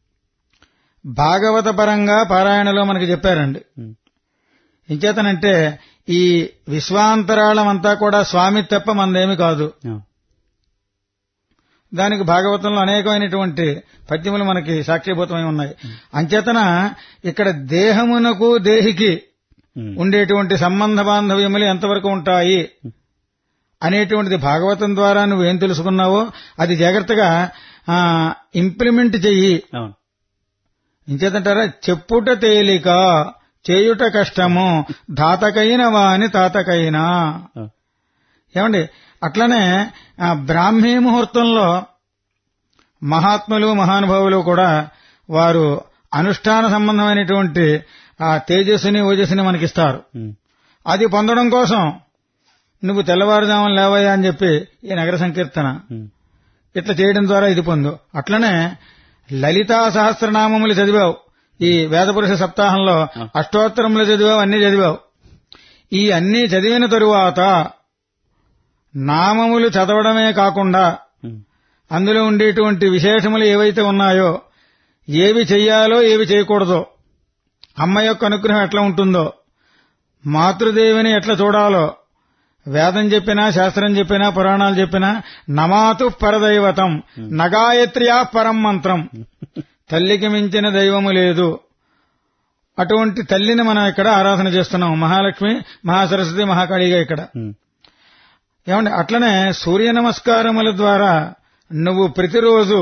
భాగవత పరంగా పారాయణలో మనకి చెప్పారండి ఉమ్, ఇంచేతనంటే ఈ విశ్వాంతరాళం అంతా కూడా స్వామి తప్ప మనదేమి కాదు ఆ, దానికి భాగవతంలో అనేకమైనటువంటి పద్యములు మనకి సాక్షిభూతమై ఉన్నాయి అంచేతన ఇక్కడ దేహమునకు దేహికి ఉమ్, ఉండేటువంటి సంబంధ బాంధవ్యములు ఎంతవరకు ఉంటాయి అనేటువంటిది భాగవతం ద్వారా నువ్వేం తెలుసుకున్నావో అది జాగ్రత్తగా ఇంప్లిమెంట్ చెయ్యి అవును ఇంచేతంటారా చెప్పుట తేలిక చేయుట కష్టము ధాతకైన వాని తాతకైనా అవును. ఏమండి అట్లనే ఆ, బ్రాహ్మీ ముహూర్తంలో మహాత్ములు మహానుభావులు కూడా వారు అనుష్ఠాన సంబంధమైనటువంటి ఆ తేజస్సుని ఓజస్సుని మనకిస్తారు ఉమ్. అది పొందడం కోసం నువ్వు తెల్లవారుజామున లేవయ్యా అని చెప్పి ఈ నగర సంకీర్తన ఉమ్. ఇట్లా చేయడం ద్వారా ఇది పొందు అట్లనే లలితా సహస్రనామములు చదివావు ఈ వేదపురుష సప్తాహంలో అష్టోత్తరములు చదివావు అన్ని చదివావు ఈ అన్ని చదివిన తరువాత నామములు చదవడమే కాకుండా ఉమ్. అందులో ఉండేటువంటి విశేషములు ఏవైతే ఉన్నాయో ఏవి చెయ్యాలో ఏవి చేయకూడదో అమ్మ యొక్క అనుగ్రహం ఎట్లా ఉంటుందో మాతృదేవిని ఎట్లా చూడాలో వేదం చెప్పినా శాస్త్రం చెప్పినా పురాణాలు చెప్పినా నమాతు పరదైవతం నగాయత్ర్యా పరం మంత్రం తల్లికి మించిన దైవము లేదు అటువంటి తల్లిని మనం ఇక్కడ ఆరాధన చేస్తున్నాం మహాలక్ష్మి మహాసరస్వతి మహాకాళిగా ఇక్కడ ఉమ్. ఏమండి అట్లనే సూర్య నమస్కారముల ద్వారా నువ్వు ప్రతిరోజు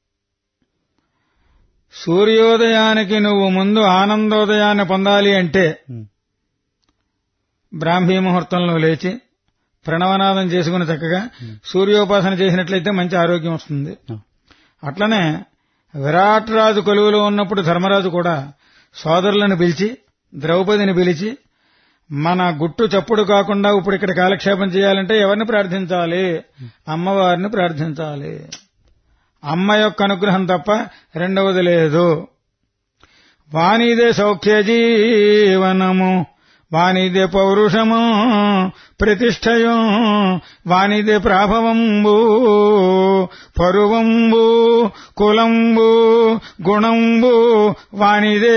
సూర్యోదయానికి నువ్వు ముందు ఆనందోదయాన్ని పొందాలి అంటే ఉమ్. బ్రాహ్మీ ముహూర్తంలో లేచి ప్రణవనాదం చేసుకుని చక్కగా సూర్యోపాసన చేసినట్లయితే మంచి ఆరోగ్యం వస్తుంది అవును. అట్లనే విరాట్ రాజు కొలువులో ఉన్నప్పుడు ధర్మరాజు కూడా సోదరులను పిలిచి ద్రౌపదిని పిలిచి మన గుట్టు చప్పుడు కాకుండా ఇప్పుడు ఇక్కడ కాలక్షేపం చేయాలంటే ఎవరిని ప్రార్థించాలి అమ్మవారిని ప్రార్థించాలి అమ్మ యొక్క అనుగ్రహం తప్ప రెండవది లేదు వానిదే సౌఖ్య జీవనము వానిదే పౌరుషము ప్రతిష్టయు వానిదే ప్రాభవంబు పరువంబు కులంబు గుణంబు వానిదే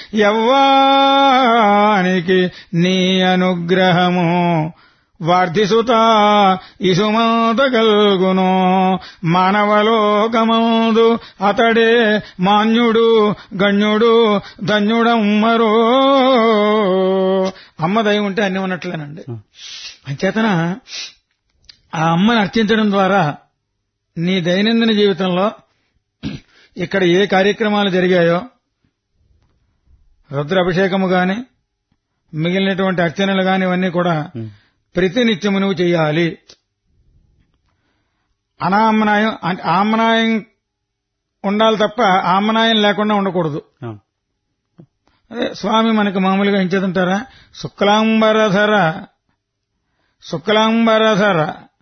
యవ్వానికి నీ అనుగ్రహము వార్ధిసుత ఇసుమాత కల్గును మానవలోకమందు అతడే మాన్యుడు గణ్యుడు ధన్యుడమ్మరో అమ్మ దయ ఉంటే అన్ని ఉన్నట్లేనండి అంచేతన ఆ అమ్మని అర్చించడం ద్వారా నీ దైనందిన జీవితంలో ఇక్కడ ఏ కార్యక్రమాలు జరిగాయో రుద్రాభిషేకము గాని మిగిలినటువంటి అర్చనలు గాని ఇవన్నీ కూడా ఉమ్. ప్రతినిత్యము నువ్వు చేయాలి అనామనాయం అంటే ఆమనాయం ఉండాలి తప్ప ఆమనాయం లేకుండా ఉండకూడదు అవును. అదే స్వామి మనకి మామూలుగా ఏం చేతుంటారా శుక్లాంబరధర శుక్లాంబరధర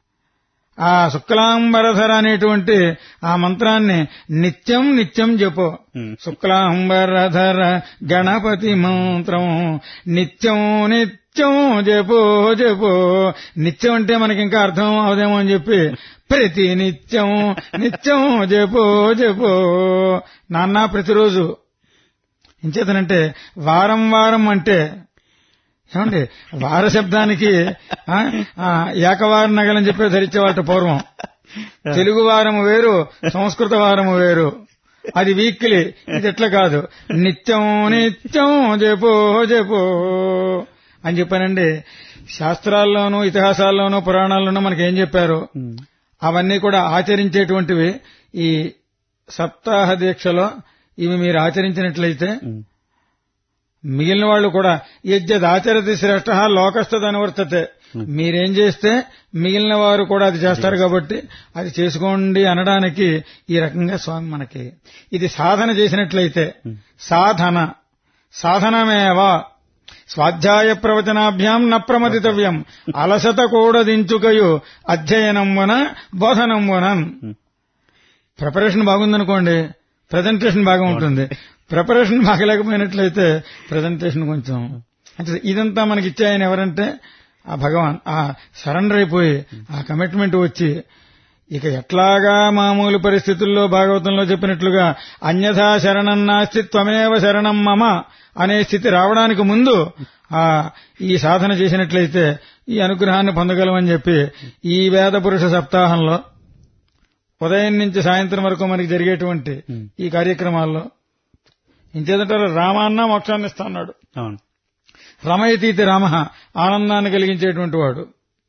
ఆ శుక్లాంబరధర అనేటువంటి ఆ మంత్రాన్ని నిత్యం నిత్యం చెప్పు ఉమ్. శుక్లాంబరధర గణపతి మంత్రం నిత్యం నిత్యం జపో జపో నిత్యం అంటే మనకి ఇంకా అర్థం అవదేమో అని చెప్పి ప్రతి నిత్యం నిత్యం జపో జపో నాన్న ప్రతిరోజు ఇంచేతనంటే వారం వారం అంటే ఏమండి వార శబ్దానికి ఆ, ఆ, ఏకవారం నగలని చెప్పి ధరించేవాట పూర్వం తెలుగు వారము వేరు సంస్కృత వారము వేరు అది వీక్లీ ఇది ఎట్లా కాదు నిత్యం నిత్యం జపో జపో అని చెప్పానండి శాస్త్రాల్లోనూ ఇతిహాసాల్లోనూ పురాణాల్లోనూ మనకేం చెప్పారు ఉమ్. అవన్నీ కూడా ఆచరించేటువంటివి ఈ సప్తాహ దీక్షలో ఇవి మీరు ఆచరించినట్లయితే ఉమ్. మిగిలిన వాళ్ళు కూడా యజ్ఞదాచరతి శ్రేష్ట లోకస్థదనువర్తతే మీరేం చేస్తే మిగిలిన వారు కూడా అది చేస్తారు కాబట్టి అది చేసుకోండి అనడానికి ఈ రకంగా స్వామి మనకి ఇది సాధన చేసినట్లయితే సాధన సాధనమేవా స్వాధ్యాయ ప్రవచనాభ్యాం న ప్రమదితవ్యం అలసత కూడదించుకయు అధ్యయనంబున బోధనంబునన్ ప్రిపరేషన్ బాగుందనుకోండి ప్రజెంటేషన్ బాగా ఉంటుంది ప్రిపరేషన్ బాగలేకపోయినట్లయితే ప్రజెంటేషన్ కొంచెం అంటే ఇదంతా మనకి ఇచ్చే ఆయన ఎవరంటే ఆ భగవాన్ ఆ సరెండర్ అయిపోయి ఆ కమిట్మెంట్ వచ్చి ఇక ఎట్లాగా మామూలు పరిస్థితుల్లో భాగవతంలో చెప్పినట్లుగా అన్యథా శరణం నాస్తి త్వమేవ శరణం మమ అనే స్థితి రావడానికి ముందు ఆ ఈ సాధన చేసినట్లయితే ఈ అనుగ్రహాన్ని పొందగలమని చెప్పి ఈ వేద పురుష సప్తాహంలో ఉదయం నుంచి సాయంత్రం వరకు మనకి జరిగేటువంటి ఈ కార్యక్రమాల్లో ఇంకేదంటారు రామాన్న మోక్షాన్ని ఇస్తాన్నాడు అవును రమయతీతి రామ ఆనందాన్ని కలిగించేటువంటి వాడు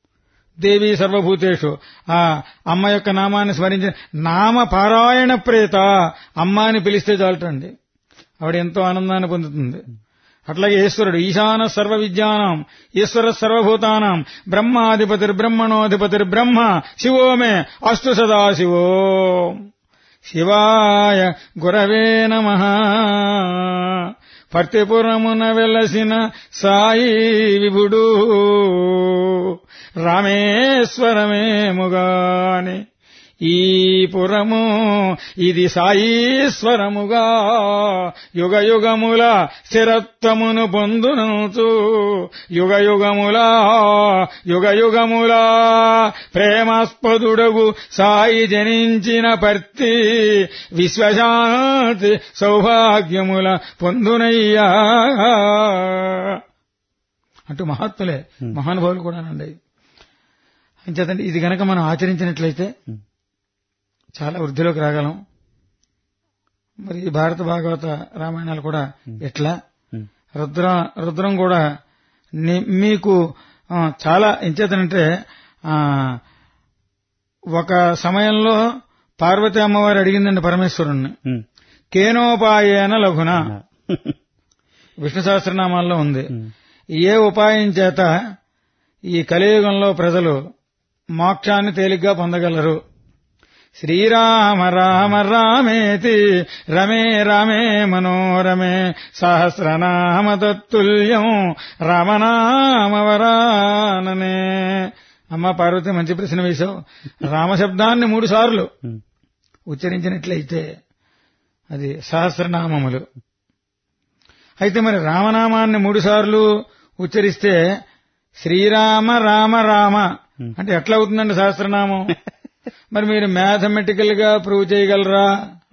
దేవి సర్వభూతేషు ఆ అమ్మ యొక్క నామాన్ని స్మరించి నామ పారాయణ ప్రేత అమ్మ అని పిలిస్తే చాలటండి ఆవిడ ఎంతో ఆనందాన్ని పొందుతుంది అట్లాగే ఈశ్వరుడు ఈశాన సర్వ విద్యానాం ఈశ్వర సర్వభూతానాం బ్రహ్మాధిపతిర్ బ్రహ్మణోధిపతిర్ బ్రహ్మ శివో మే అస్తు సదా శివో శివాయ గురవే నమ పర్తిపురమున వెలసిన సాయి విభుడు రామేశ్వరమేముగాని ఈ పురము ఇది సాయీశ్వరముగా యుగ యుగముల స్థిరత్వమును పొందునచు యుగ యుగముల యుగ యుగముల ప్రేమాస్పదుడగు సాయి జనించిన పర్తి విశ్వశాంతి సౌభాగ్యముల పొందునయ్యా అంటూ మహాత్ములే మహానుభావులు కూడానండి అంచేతండి ఇది గనక మనం ఆచరించినట్లయితే చాలా వృద్ధిలోకి రాగలం మరి ఈ భారత భాగవత రామాయణాలు కూడా ఎట్లా రుద్ర రుద్రం కూడా ని- మీకు ఆ, చాలా ఎంచేతనంటే ఆ, ఒక సమయంలో పార్వతి అమ్మవారు అడిగిందండి పరమేశ్వరుణ్ణి ఉమ్. కేనోపాయేన లఘున విష్ణు సహస్రనామాల్లో ఉంది ఏ ఉపాయం చేత ఈ కలియుగంలో ప్రజలు మోక్షాన్ని తేలిగ్గా పొందగలరు శ్రీరామ రామ రామేతి రమే రామే మనోరమే సహస్రనామ తత్తుల్యం రామనామవరాననే అమ్మ పార్వతి మంచి ప్రశ్న వేశావు రామశబ్దాన్ని మూడు సార్లు ఉమ్. ఉచ్చరించినట్లయితే అది సహస్రనామములు అయితే మరి రామనామాన్ని మూడు సార్లు ఉచ్చరిస్తే శ్రీరామ రామ రామ అంటే ఎట్లా అవుతుందండి సహస్రనామం మరి మీరు మ్యాథమెటికల్ గా ప్రూవ్ చేయగలరా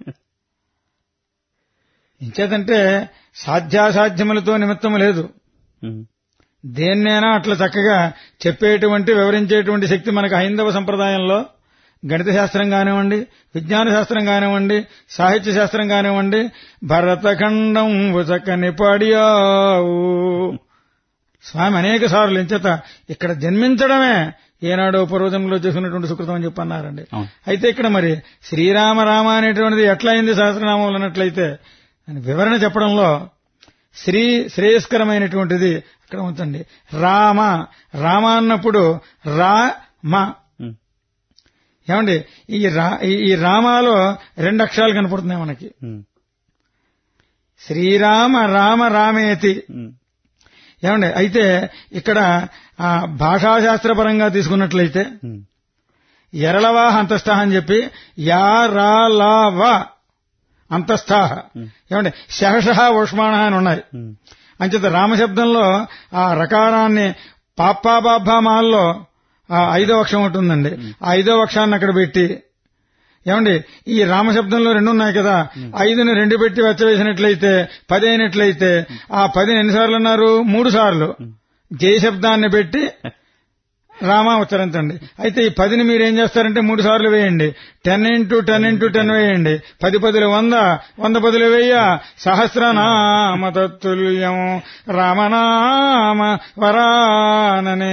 ఇంచేతంటే సాధ్యాసాధ్యములతో నిమిత్తం లేదు ఉమ్. దేన్నైనా అట్లా చక్కగా చెప్పేటువంటి వివరించేటువంటి శక్తి మనకు హైందవ సంప్రదాయంలో గణిత శాస్త్రం కానివ్వండి విజ్ఞాన శాస్త్రం కానివ్వండి సాహిత్య శాస్త్రం కానివ్వండి భరతఖండం ఉచకని పడియావు స్వామి అనేక సార్లు ఎంచేత ఇక్కడ జన్మించడమే ఏనాడో పూర్వజంలో చేసుకున్నటువంటి సుకృతం అని చెప్పన్నారండి అవును. అయితే ఇక్కడ మరి శ్రీరామ రామ అనేటువంటిది ఎట్లా అయింది సహస్రనామం అన్నట్లయితే అని వివరణ చెప్పడంలో శ్రీ శ్రేయస్కరమైనటువంటిది అక్కడ ఉంచండి రామ రామ అన్నప్పుడు రా మా ఉమ్. ఏమండి ఈ రా ఈ- ఈ రామాలో రెండు అక్షరాలు కనపడుతున్నాయి మనకి ఉమ్. శ్రీరామ రామ రామేతి ఉమ్. ఏమండి అయితే ఇక్కడ ఆ, భాషాశాస్త్రపరంగా తీసుకున్నట్లయితే ఉమ్. ఎరళవా అంతస్థ అని చెప్పి యా రా లా వా అంతస్థాహ ఏమంటే శహషహ ఉష్మాణ అని ఉన్నాయి ఉమ్. అంచేత రామశబ్దంలో ఆ రకారాన్ని పాప్పా బాబ్బా మాల్లో ఆ ఐదో అక్షరం ఒకటి ఉందండి ఆ ఐదో అక్షరాన్ని అక్కడ పెట్టి ఏమండి ఈ రామశబ్దంలో రెండు ఉన్నాయి కదా ఐదుని రెండు పెట్టి వెచ్చవేసినట్లయితే పది అయినట్లయితే ఆ పదిని ఎన్నిసార్లు అన్నారు మూడు సార్లు జయ శబ్దాన్ని పెట్టి రామ ఉచ్చరించండి అయితే ఈ పదిని మీరు ఏం చేస్తారంటే మూడు సార్లు వేయండి ten into ten into ten వేయండి పది పదులు వంద వంద పదులు వెయ్య సహస్రనామ తత్తుల్యం రామనామ వరాననే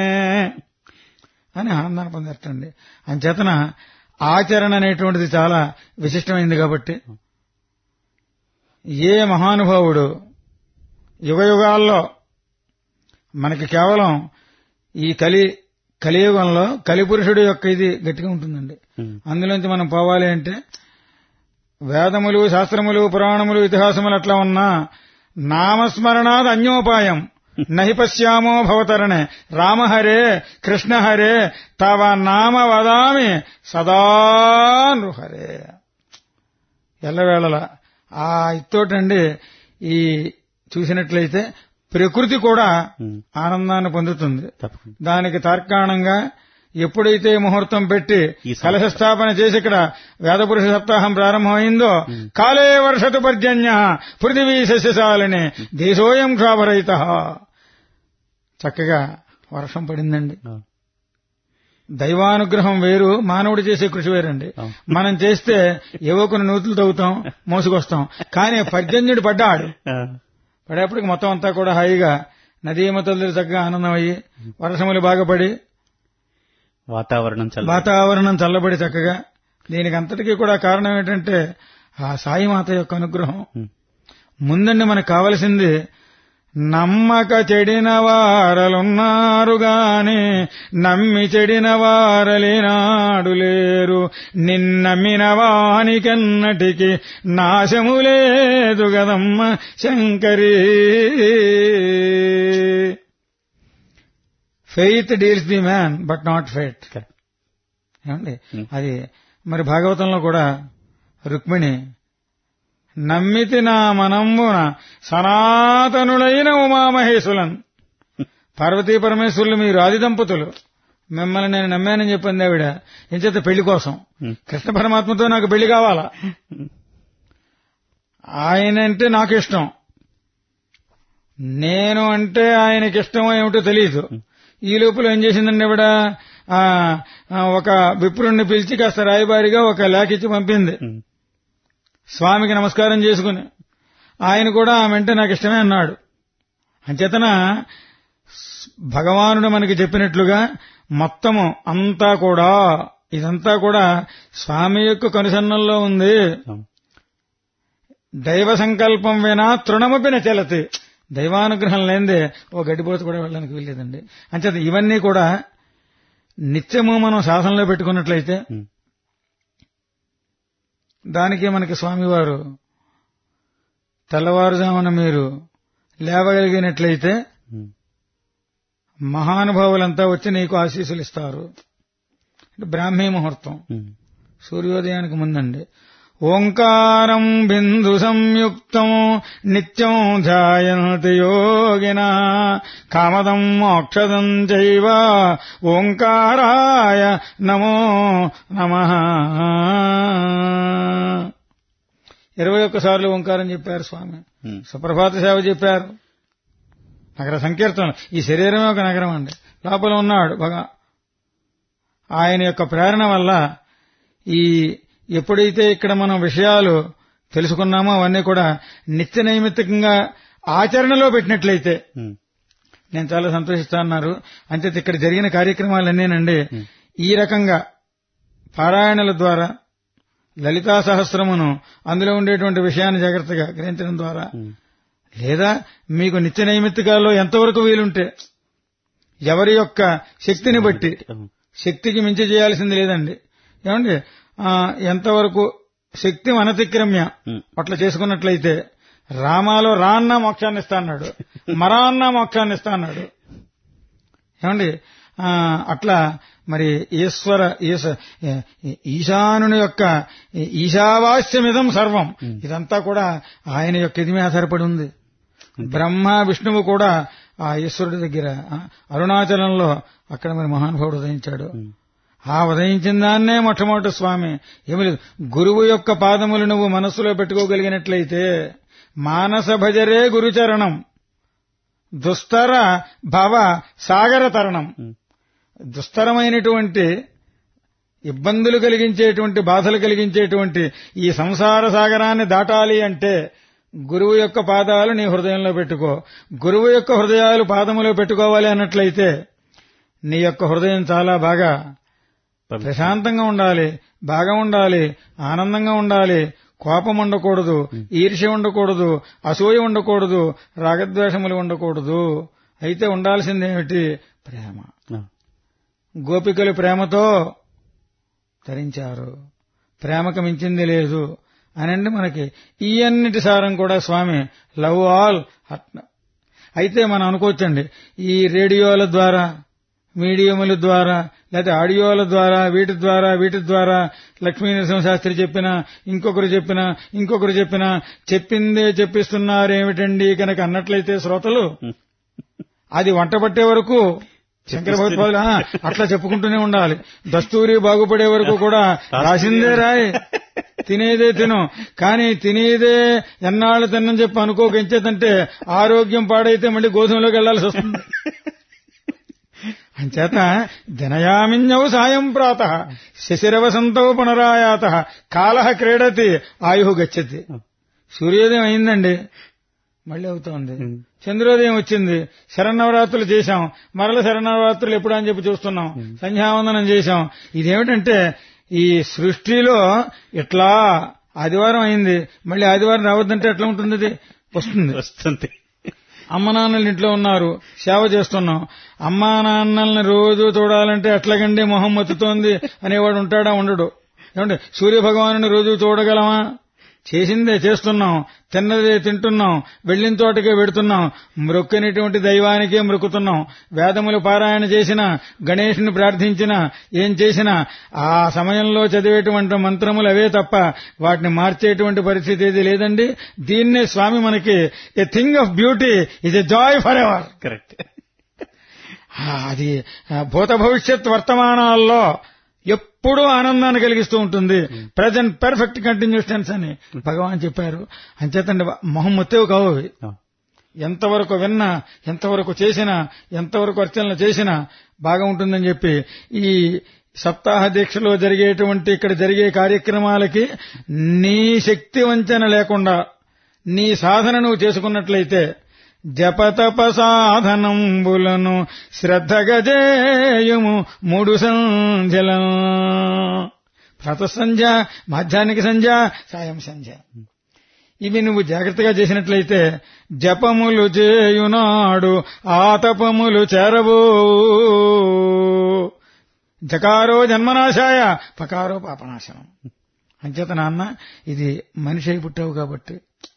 అని ఆనందాన్ని పొందేటండి అంచేతన ఆచరణ అనేటువంటిది చాలా విశిష్టమైంది కాబట్టి ఏ మహానుభావుడు యుగ యుగాల్లో మనకి కేవలం ఈ కలి కలియుగంలో కలిపురుషుడు యొక్క ఇది గట్టిగా ఉంటుందండి ఉమ్. అందులోంచి మనం పోవాలి అంటే వేదములు శాస్త్రములు పురాణములు ఇతిహాసములు అట్లా ఉన్నా నామస్మరణాద్ అన్యోపాయం నహి పశ్యామో భవతరణే రామహరే కృష్ణహరే తవ నామ వదామి సదా నృహరే ఎల్లవేళల ఆ ఇత్తోటండి ఈ చూసినట్లయితే ప్రకృతి కూడా ఉమ్. ఆనందాన్ని పొందుతుంది తప్పకుండా దానికి తార్కాణంగా ఎప్పుడైతే ముహూర్తం పెట్టి ఈ సం- కలశ స్థాపన చేసి ఇక్కడ వేదపురుష సప్తాహం ప్రారంభమైందో కాలే వర్షతు పర్జన్య పృథివీ సస్యశాలిని దేశోయం క్షాభరహిత చక్కగా వర్షం పడిందండి ఆ. దైవానుగ్రహం వేరు మానవుడు చేసే కృషి వేరండి అవును. మనం చేస్తే ఏవో కొన్ని నూతులు తవ్వుతాం మోసుకొస్తాం కానీ పర్జన్యుడు పడ్డాడు ఆ. పడేప్పటికి మొత్తం అంతా కూడా హాయిగా నదీమతలు చక్కగా ఆనందం అయ్యి వర్షములు బాగా పడి వాతావరణం చల్ల వాతావరణం చల్లబడి చక్కగా దీనికి అంతటికీ కూడా కారణం ఏంటంటే ఆ సాయిమాత యొక్క అనుగ్రహం ఉమ్. ముందండి మనకు కావలసింది నమ్మక చెడిన వారలున్నారు గాని నమ్మి చెడిన వారలేనాడు లేరు నిన్నమ్మిన వానికెన్నటికి నాశము లేదు గదమ్మ Shankari faith deals the man but not faith Correct. ఏమండి Hmm. అది మరి భాగవతంలో కూడా రుక్మిణి నమ్మితి నా మనంబున సనాతనులైన ఉమామహేశులన్ పార్వతీ పరమేశ్వరులు మీరు ఆది దంపతులు మిమ్మల్ని నేను నమ్మానని చెప్పింది ఆవిడ ఎంచేత పెళ్లి కోసం Hmm. కృష్ణ పరమాత్మతో నాకు పెళ్లి కావాలా ఆయన అంటే నాకు ఇష్టం నేను అంటే ఆయనకి ఇష్టమో ఏమిటో తెలియదు ఈ లోపల ఏం చేసిందండి ఆవిడ ఆ, ఆ, ఒక విప్రుణ్ణి పిలిచి కాస్త రాయబారిగా ఒక లేఖ ఇచ్చి పంపింది ఉమ్. స్వామికి నమస్కారం చేసుకుని ఆయన కూడా ఆమె అంటే నాకు ఇష్టమే అన్నాడు అంచేతన భగవానుడు మనకి చెప్పినట్లుగా మొత్తము అంతా కూడా ఇదంతా కూడా స్వామి యొక్క కనుసన్నల్లో ఉంది అవును. దైవ సంకల్పం వినా తృణమపిన చలతి దైవానుగ్రహం లేనిదే ఓ గడ్డిపోత కూడా వెళ్ళడానికి వీల్లేదండి అంచేత ఇవన్నీ కూడా నిత్యము మనం శాసనలో పెట్టుకున్నట్లయితే ఉమ్. దానికి మనకి స్వామివారు తెల్లవారుజామున మీరు లేవగలిగినట్లయితే ఉమ్. మహానుభావులంతా వచ్చి నీకు ఆశీస్సులు ఇస్తారు అంటే బ్రాహ్మీ ముహూర్తం ఉమ్. సూర్యోదయానికి ముందండి ఓంకారం బిందు సంయుక్తం నిత్యం ధ్యాయంతి యోగిన కామదం మోక్షదం చైవ ఓంకారాయ నమో నమ ఇరవై ఒక్కసార్లు ఓంకారం చెప్పారు స్వామి ఉమ్. సుప్రభాత సేవ చెప్పారు నగర సంకీర్తన ఈ శరీరమే ఒక నగరం అండి లోపల ఉన్నాడు భగ ఆయన యొక్క ప్రేరణ వల్ల ఈ ఎప్పుడైతే ఇక్కడ మనం విషయాలు తెలుసుకున్నామో అవన్నీ కూడా నిత్య నైమిత్తికంగా ఆచరణలో పెట్టినట్లయితే ఉమ్. నేను చాలా సంతోషిస్తా అన్నారు అంతే ఇక్కడ జరిగిన కార్యక్రమాలన్నీనండి ఈ రకంగా పారాయణల ద్వారా లలితా సహస్రమును అందులో ఉండేటువంటి విషయాన్ని జాగ్రత్తగా గ్రహించడం ద్వారా ఉమ్. లేదా మీకు నిత్య నైమిత్తికాల్లో ఎంతవరకు వీలుంటే ఎవరి యొక్క శక్తిని బట్టి అవును. శక్తికి మించి చేయాల్సింది లేదండి ఏమండి ఆ, ఎంతవరకు శక్తి అనతిక్రమ్య ఉమ్. అట్లా చేసుకున్నట్లయితే రామాలో రాన్న మోక్షాన్ని ఇస్తా అన్నాడు మరాన్న మోక్షాన్ని ఇస్తా అన్నాడు ఏమండి ఆ, అట్లా మరి ఈశ్వర ఈశ- ఈశానుని యొక్క ఈశావాస్యమిదం సర్వం ఇదంతా కూడా ఆయన యొక్క ఇది మీద ఆధారపడి ఉంది బ్రహ్మ విష్ణువు కూడా ఆ ఈశ్వరుడి దగ్గర ఆ, అరుణాచలంలో అక్కడ మరి మహానుభావుడు ఉదయించాడు ఆ ఉదయించిన దాన్నే మొట్టమొదటి స్వామి ఏమి లేదు గురువు యొక్క పాదములు నువ్వు మనస్సులో పెట్టుకోగలిగినట్లయితే మానస భజరే గురుచరణం దుస్తర భవ సాగర తరణం ఉమ్. దుస్తరమైనటువంటి ఇబ్బందులు కలిగించేటువంటి బాధలు కలిగించేటువంటి ఈ సంసార సాగరాన్ని దాటాలి అంటే గురువు యొక్క పాదాలు నీ హృదయంలో పెట్టుకో గురువు యొక్క హృదయాలు పాదములో పెట్టుకోవాలి అన్నట్లయితే నీ యొక్క హృదయం చాలా బాగా ప్రశాంతంగా ఉండాలి బాగా ఉండాలి ఆనందంగా ఉండాలి కోపం ఉండకూడదు ఈర్ష్య ఉండకూడదు అసూయ ఉండకూడదు రాగద్వేషములు ఉండకూడదు అయితే ఉండాల్సిందేమిటి ప్రేమ అవును. గోపికలు ప్రేమతో ధరించారు ప్రేమకు మించింది లేదు అనండి మనకి ఈ అన్నిటి సారం కూడా స్వామి లవ్ ఆల్ అట్న అయితే మనం అనుకోవచ్చండి ఈ రేడియోల ద్వారా మీడియముల ద్వారా లేదా ఆడియోల ద్వారా వీటి ద్వారా వీటి ద్వారా లక్ష్మీ నరసింహశాస్త్రి చెప్పిన ఇంకొకరు చెప్పిన ఇంకొకరు చెప్పిన చెప్పిందే చెప్పిస్తున్నారేమిటండి కనుక అన్నట్లయితే శ్రోతలు అది వంట పట్టే వరకు శంకర భగవత్పాదులు ఆ, అట్లా చెప్పుకుంటూనే ఉండాలి దస్తూరి బాగుపడే వరకు కూడా రాసిందే రాయి తినేదే తిను కానీ తినేదే ఎన్నాళ్ళు తిన్నని చెప్పి అనుకోక ఎంచేతంటే ఆరోగ్యం పాడైతే మళ్ళీ గోధుమలోకి వెళ్లాల్సి వస్తుంది అంచేత దినయామిన్యౌ సాయం ప్రాత శశిరవసంతౌ పునరాయాత కాల క్రీడతి ఆయు గచ్చతి సూర్యోదయం అయిందండి మళ్ళీ అవుతోంది ఉమ్. చంద్రోదయం వచ్చింది శరన్నవరాత్రులు చేశాం మరల శరన్నవరాత్రులు ఎప్పుడు అని చెప్పి చూస్తున్నాం సంధ్యావందనం చేశాం ఇదేమిటంటే ఈ సృష్టిలో ఇట్లా ఆదివారం అయింది మళ్ళీ ఆదివారం రావద్దంటే ఎట్లా ఉంటుంది ఇది? వస్తుంది వస్తుంది అమ్మ నాన్నలు ఇంట్లో ఉన్నారు సేవ చేస్తున్నాం అమ్మా నాన్నల్ని రోజు చూడాలంటే ఎట్లాగండి మొహం మత్తుతోంది అనేవాడు ఉంటాడా ఉండడు ఏమంటే సూర్య భగవాను రోజు చూడగలమా చేసిందే చేస్తున్నాం తిన్నదే తింటున్నాం వెళ్ళిన తోటకే వెడుతున్నాం మ్రొక్కనిటువంటి దైవానికే మృక్కుతున్నాం వేదములు పారాయణ చేసిన గణేషుని ప్రార్థించిన ఏం చేసినా ఆ సమయంలో చదివేటువంటి మంత్రములు అవే తప్ప వాటిని మార్చేటువంటి పరిస్థితి ఏది లేదండి దీన్నే స్వామి మనకి a thing of beauty is a joy for ever correct అది ఆ, భూత భవిష్యత్ వర్తమానాల్లో ఎప్పుడూ ఆనందాన్ని కలిగిస్తూ ఉంటుంది ప్రజెంట్ పెర్ఫెక్ట్ కంటిన్యూస్ టెన్స్ అని భగవాన్ చెప్పారు అంచేతండి మొహం మొత్తేవి కావు అవి ఎంతవరకు విన్నా ఎంతవరకు చేసినా ఎంతవరకు అర్చనలు చేసినా బాగా ఉంటుందని చెప్పి ఈ సప్తాహ దీక్షలో జరిగేటువంటి ఇక్కడ జరిగే కార్యక్రమాలకి నీ శక్తి వంచన లేకుండా నీ సాధన నువ్వు చేసుకున్నట్లయితే జపతప సాధనంబులను శ్రద్ధగా చేయము మూడు సంధ్యలను ప్రాత సంధ్య మాధ్యాహ్నిక సంధ్య సాయం సంధ్య ఇవి నువ్వు జాగ్రత్తగా చేసినట్లయితే జపములు చేయునాడు ఆతపములు చేరవు జకారో జన్మనాశాయ పకారో పాపనాశనం అంచేత నాన్న ఇది మనిషి అయి పుట్టావు కాబట్టి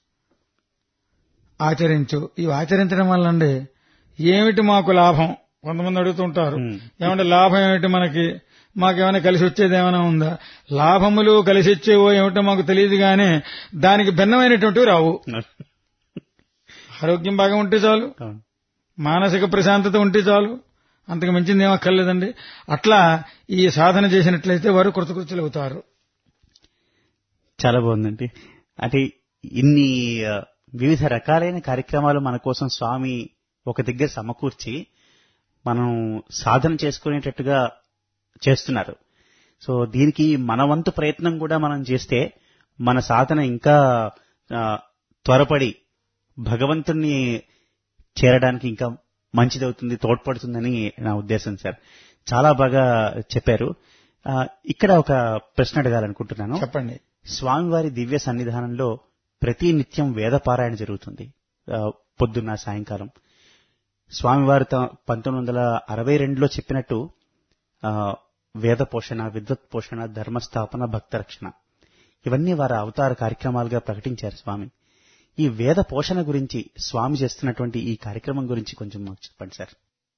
ఆచరించు ఇవి ఆచరించడం వల్ల అండి ఏమిటి మాకు లాభం కొంతమంది అడుగుతుంటారు Hmm. ఏమంటే లాభం ఏమిటి మనకి మాకేమైనా కలిసి వచ్చేది ఏమైనా ఉందా లాభములు కలిసి వచ్చేవో ఏమిటో మాకు తెలియదు గానీ దానికి భిన్నమైనటువంటివి రావు ఆరోగ్యం బాగా ఉంటే చాలు అవును మానసిక ప్రశాంతత ఉంటే చాలు అంతకు మించింది ఏం అక్కర్లేదండి అట్లా ఈ సాధన చేసినట్లయితే వారు కృతకృత్యులు అవుతారు చాలా బాగుందండి అంటే ఇన్ని ఆ, వివిధ రకాలైన కార్యక్రమాలు మన కోసం స్వామి ఒక దగ్గర సమకూర్చి మనం సాధన చేసుకునేటట్టుగా చేస్తున్నారు సో దీనికి మన వంతు ప్రయత్నం కూడా మనం చేస్తే మన సాధన ఇంకా ఆ, త్వరపడి భగవంతుణ్ణి చేరడానికి ఇంకా మంచిదవుతుంది తోడ్పడుతుందని నా ఉద్దేశం సార్ చాలా బాగా చెప్పారు ఆ, ఇక్కడ ఒక ప్రశ్న అడగాలనుకుంటున్నాను చెప్పండి స్వామివారి దివ్య సన్నిధానంలో ప్రతి నిత్యం వేద పారాయణ జరుగుతుంది ఆ, పొద్దున్న సాయంకాలం స్వామివారు త- పంతొమ్మిది వందల అరవై రెండులో చెప్పినట్టు ఆ, వేద పోషణ విద్వత్ పోషణ ధర్మస్థాపన భక్త రక్షణ ఇవన్నీ వారి అవతార కార్యక్రమాలుగా ప్రకటించారు స్వామి ఈ వేద పోషణ గురించి స్వామి చేస్తున్నటువంటి ఈ కార్యక్రమం గురించి కొంచెం మాకు చెప్పండి సార్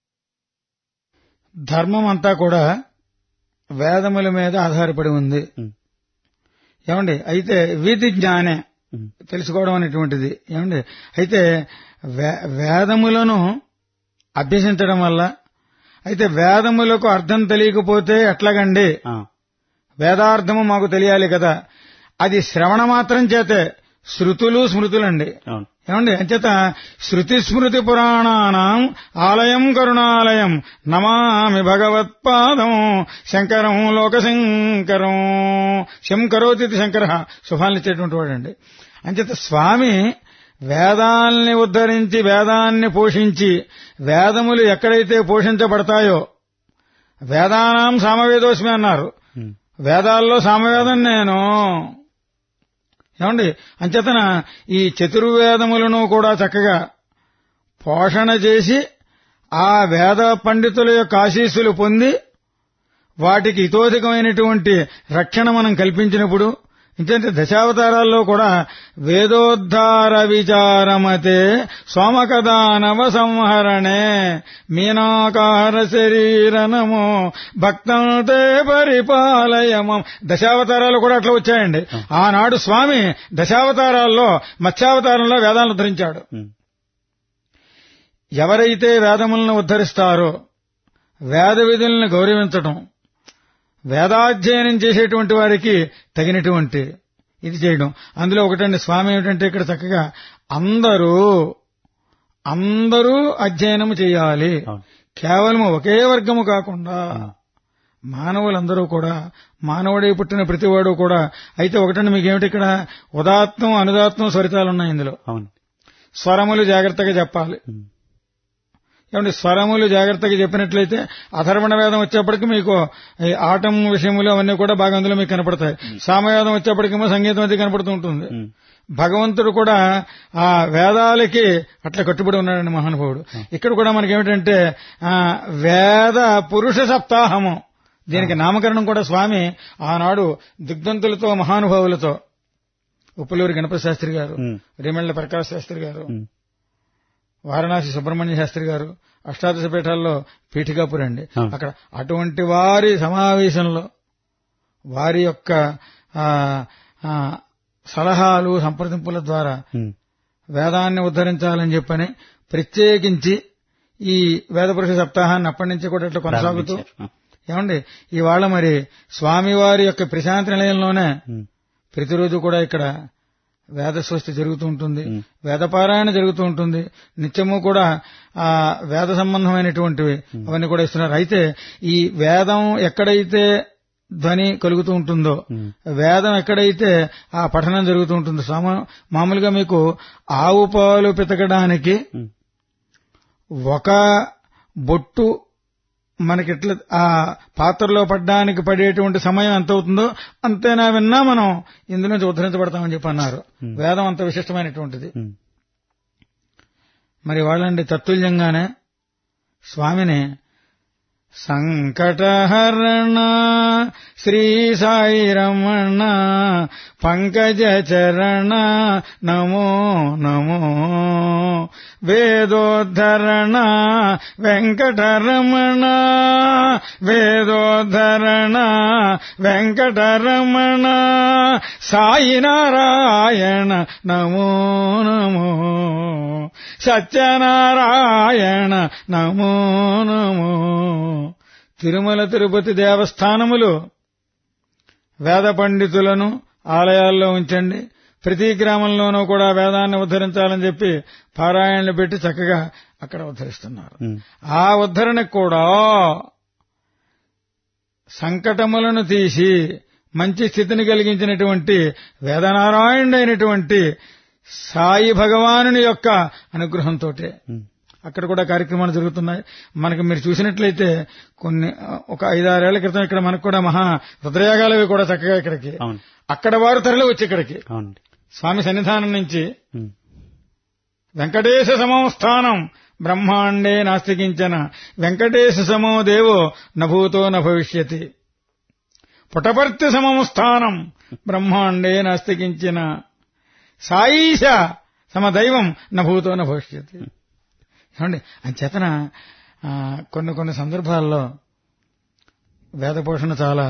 ధర్మం అంతా కూడా వేదముల మీద ఆధారపడి ఉంది ఉమ్, ఏమండి అయితే వీధి జ్ఞానే ఉమ్, తెలుసుకోవడం అనేటువంటిది ఏమండి అయితే వే- వేదములను అభ్యసించడం వల్ల అయితే వేదములకు అర్థం తెలియకపోతే ఎట్లాగండి ఆ, వేదార్థము మాకు తెలియాలి కదా అది శ్రవణ మాత్రం చేతే శృతులు స్మృతులండి అవును ఏమండి అంచేత శృతి స్మృతి పురాణానాం ఆలయం కరుణాలయం నమామి భగవత్పాదం శంకరం లోకశంకరం శంకరోతి శంకర శుభాలనిచ్చేటువంటి వాడండి అంచేత స్వామి వేదాల్ని ఉద్ధరించి వేదాన్ని పోషించి వేదములు ఎక్కడైతే పోషించబడతాయో వేదానాం సామవేదోస్మి అన్నారు ఉమ్, వేదాల్లో సామవేదం నేను ఏమండి అంచేతన ఈ చతుర్వేదములను కూడా చక్కగా పోషణ చేసి ఆ వేద పండితుల యొక్క ఆశీస్సులు పొంది వాటికి ఇతోధికమైనటువంటి రక్షణ మనం కల్పించినప్పుడు ఇంకంటే దశావతారాల్లో కూడా వేదోద్ధార విచారమతే సోమకదానవ సంహరణే మీనాకార శరీరనము భక్తంతే పరిపాలయమం దశావతారాలు కూడా అట్లా వచ్చాయండి ఆనాడు స్వామి దశావతారాల్లో మత్స్యావతారంలో వేదాలను ధరించాడు ఉమ్, ఎవరైతే వేదములను ఉద్ధరిస్తారో వేద విధులను గౌరవించటం వేదాధ్యయనం చేసేటువంటి వారికి తగినటువంటి ఇది చేయడం అందులో ఒకటండి స్వామి ఏమిటంటే ఇక్కడ చక్కగా అందరూ అందరూ అధ్యయనం చేయాలి అవును కేవలం ఒకే వర్గము కాకుండా మానవులందరూ కూడా మానవుడే పుట్టిన ప్రతివాడు కూడా అయితే ఒకటండి మీకేమిటి ఇక్కడ ఉదాత్తం అనుదాత్తం స్వరితాలు ఉన్నాయి ఇందులో అవును స్వరములు జాగ్రత్తగా చెప్పాలి ఉమ్, ఏమంటే స్వరములు జాగ్రత్తగా చెప్పినట్లయితే అధర్వణ వేదం వచ్చేప్పటికి మీకు ఈ ఆటం విషయములు అవన్నీ కూడా బాగా అందులో మీకు కనపడతాయి సామవేదం వచ్చేప్పటికేమో సంగీతం అది కనపడుతూ ఉంటుంది ఉమ్, భగవంతుడు కూడా ఆ వేదాలకి అట్లా కట్టుబడి ఉన్నాడండి మహానుభావుడు ఇక్కడ కూడా మనకి ఏమిటంటే ఆ వేద పురుష సప్తాహము దీనికి నామకరణం కూడా స్వామి ఆనాడు దిగ్ధంతులతో మహానుభావులతో ఉప్పులూరి గణపతి శాస్త్రి గారు ఉమ్, రేమెళ్ల ప్రకాశ్ శాస్త్రి గారు ఉమ్, వారణాసి సుబ్రహ్మణ్య శాస్త్రి గారు అష్టాదశ పీఠాల్లో పీఠికాపురి అండి ఆ. అక్కడ అటువంటి వారి సమావేశంలో వారి యొక్క ఆ, ఆ, సలహాలు సంప్రదింపుల ద్వారా ఉమ్, వేదాన్ని ఉద్ధరించాలని చెప్పని ప్రత్యేకించి ఈ వేదపురుష సప్తాహాన్ని అప్పటి నుంచి కూడా ఇట్లా కొనసాగుతూ ప్రారంభించారు. ఏమండి ఇవాళ మరి స్వామివారి యొక్క ప్రశాంతి నిలయంలోనే ఉమ్, ప్రతిరోజు కూడా ఇక్కడ వేద సృష్టి జరుగుతూ ఉంటుంది మ్. వేదపారాయణ జరుగుతూ ఉంటుంది నిత్యము కూడా ఆ వేద సంబంధమైనటువంటివి అవన్నీ కూడా ఇస్తున్నారు అయితే ఈ వేదం ఎక్కడైతే ధ్వని కలుగుతూ ఉంటుందో ఉమ్, వేదం ఎక్కడైతే ఆ పఠనం జరుగుతూ ఉంటుందో సామా మామూలుగా మీకు ఆవు పాలు పితకడానికి ఉమ్, ఒక బొట్టు మనకి ఎట్లా ఆ పాత్రలో పడ్డానికి పడేటువంటి సమయం ఎంత అవుతుందో అంతేనా విన్నా మనం ఇందు నుంచి ఉద్ధరించబడతామని చెప్పి అన్నారు Hmm. వేదం అంత విశిష్టమైనటువంటిది ఉమ్, మరి వాళ్ళండి తత్తుల్యంగానే స్వామిని సంకటహరణ శ్రీ సాయి రమణ పంకజ చరణ నమో నమో వేదోద్ధరణ వెంకటరమణ వేదోద్ధరణ వెంకటరమణ సాయి నారాయణ నమో నమో సత్యనారాయణ నమో నమో తిరుమల తిరుపతి దేవస్థానములు వేద పండితులను ఆలయాల్లో ఉంచండి ప్రతి గ్రామంలోనూ కూడా వేదాన్ని ఉద్ధరించాలని చెప్పి పారాయణలు పెట్టి చక్కగా అక్కడ ఉద్ధరిస్తున్నారు ఉమ్, ఆ ఉద్ధరణకు కూడా సంకటములను తీసి మంచి స్థితిని కలిగించినటువంటి వేదనారాయణుడైనటువంటి సాయి భగవానుని యొక్క అనుగ్రహంతో ఉమ్, అక్కడ కూడా కార్యక్రమాలు జరుగుతున్నాయి మనకి మీరు చూసినట్లయితే కొన్ని ఒక ఐదారేళ్ల క్రితం ఇక్కడ మనకు కూడా మహా రుద్రయాగాలవి కూడా చక్కగా ఇక్కడికి అవును అక్కడ వారు తరలి వచ్చి ఇక్కడికి అవునండి స్వామి సన్నిధానం నుంచి ఉమ్, వెంకటేశ సమం స్థానం బ్రహ్మాండే నాస్తికించన వెంకటేశ సమో దేవో నభూతో న భవిష్యతి పుటపర్తి సమం స్థానం బ్రహ్మాండే నాస్తికించిన సాయిష సమదైవం నభూతో న భవిష్యతి ఏమండి అంచేతన ఆ, కొన్ని కొన్ని సందర్భాల్లో వేదపోషణ చాలా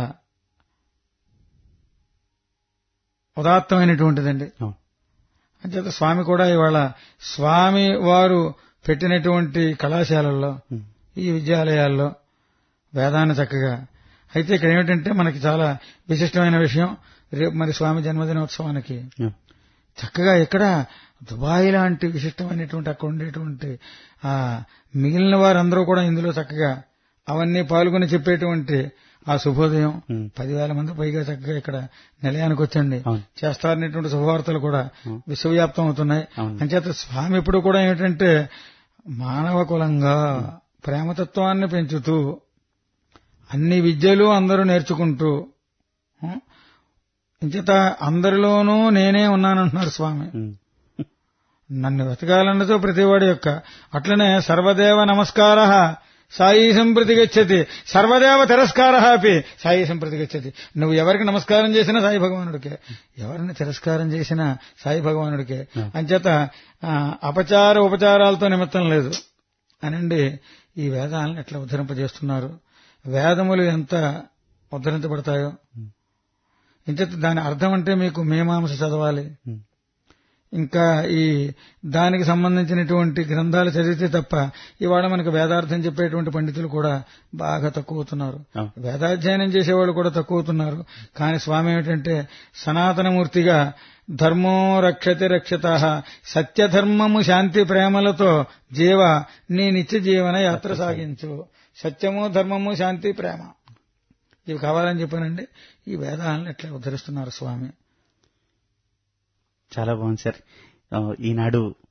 ఉదాత్తమైనటువంటిదండి అవును అంచేత స్వామి కూడా ఇవాళ స్వామి వారు పెట్టినటువంటి కళాశాలల్లో ఉమ్, ఈ విద్యాలయాల్లో వేదాన్ని చక్కగా అయితే ఇక్కడ ఏమిటంటే మనకి చాలా విశిష్టమైన విషయం రేపు మరి స్వామి జన్మదినోత్సవానికి ఉమ్, చక్కగా ఇక్కడ దుబాయ్ లాంటి విశిష్టమైనటువంటి అక్కడ ఉండేటువంటి ఆ మిగిలిన వారందరూ కూడా ఇందులో చక్కగా అవన్నీ పాల్గొని చెప్పేటువంటి ఆ శుభోదయం ఉమ్, పదివేల మంది పైగా చక్కగా ఇక్కడ నిలయానికి వచ్చండి అవును. చేస్తారనేటువంటి శుభవార్తలు కూడా అవును. విశ్వవ్యాప్తం అవుతున్నాయి అవును. అంచేత స్వామి ఇప్పుడు కూడా ఏమిటంటే మానవ కులంగా ప్రేమతత్వాన్ని పెంచుతూ అన్ని విద్యలు అందరూ నేర్చుకుంటూ ఉం? ఇంచేత అందరిలోనూ నేనే ఉన్నానంటున్నారు స్వామి ఉమ్, నన్ను వెతకాలన్నతో ప్రతివాడి యొక్క అట్లనే సర్వదేవ నమస్కార సాయి సంప్రతి గచ్చతి సర్వదేవ తిరస్కార అపి సాయి సంప్రతి గచ్చతి నువ్వు ఎవరికి నమస్కారం చేసినా సాయి భగవానుడికే ఎవరిని తిరస్కారం చేసినా సాయి భగవానుడికే అంచేత ఆ, అపచార ఉపచారాలతో నిమిత్తం లేదు అనండి ఈ వేదాలను ఎట్లా ఉద్ధరింపజేస్తున్నారు వేదములు ఎంత ఉద్ధరించబడతాయో ఇంచేత దాని అర్థం అంటే మీకు మీమాంస చదవాలి ఉమ్, ఇంకా ఈ దానికి సంబంధించినటువంటి గ్రంథాలు చదివితే తప్ప ఇవాళ మనకు వేదార్థం చెప్పేటువంటి పండితులు కూడా బాగా తక్కువవుతున్నారు అవును. వేదాధ్యయనం చేసేవాళ్ళు కూడా తక్కువవుతున్నారు కానీ స్వామి ఏమిటంటే సనాతనమూర్తిగా ధర్మో రక్షతి రక్షత సత్యధర్మము శాంతి ప్రేమలతో జీవ నీ నిత్య జీవన యాత్ర సాగించు సత్యము ధర్మము శాంతి ప్రేమ ఇవి కావాలని చెప్పానండి ఈ వేదాలను ఎట్లా ఉద్ధరిస్తున్నారు స్వామి చాలా బాగుంది సార్ ఆ, ఈనాడు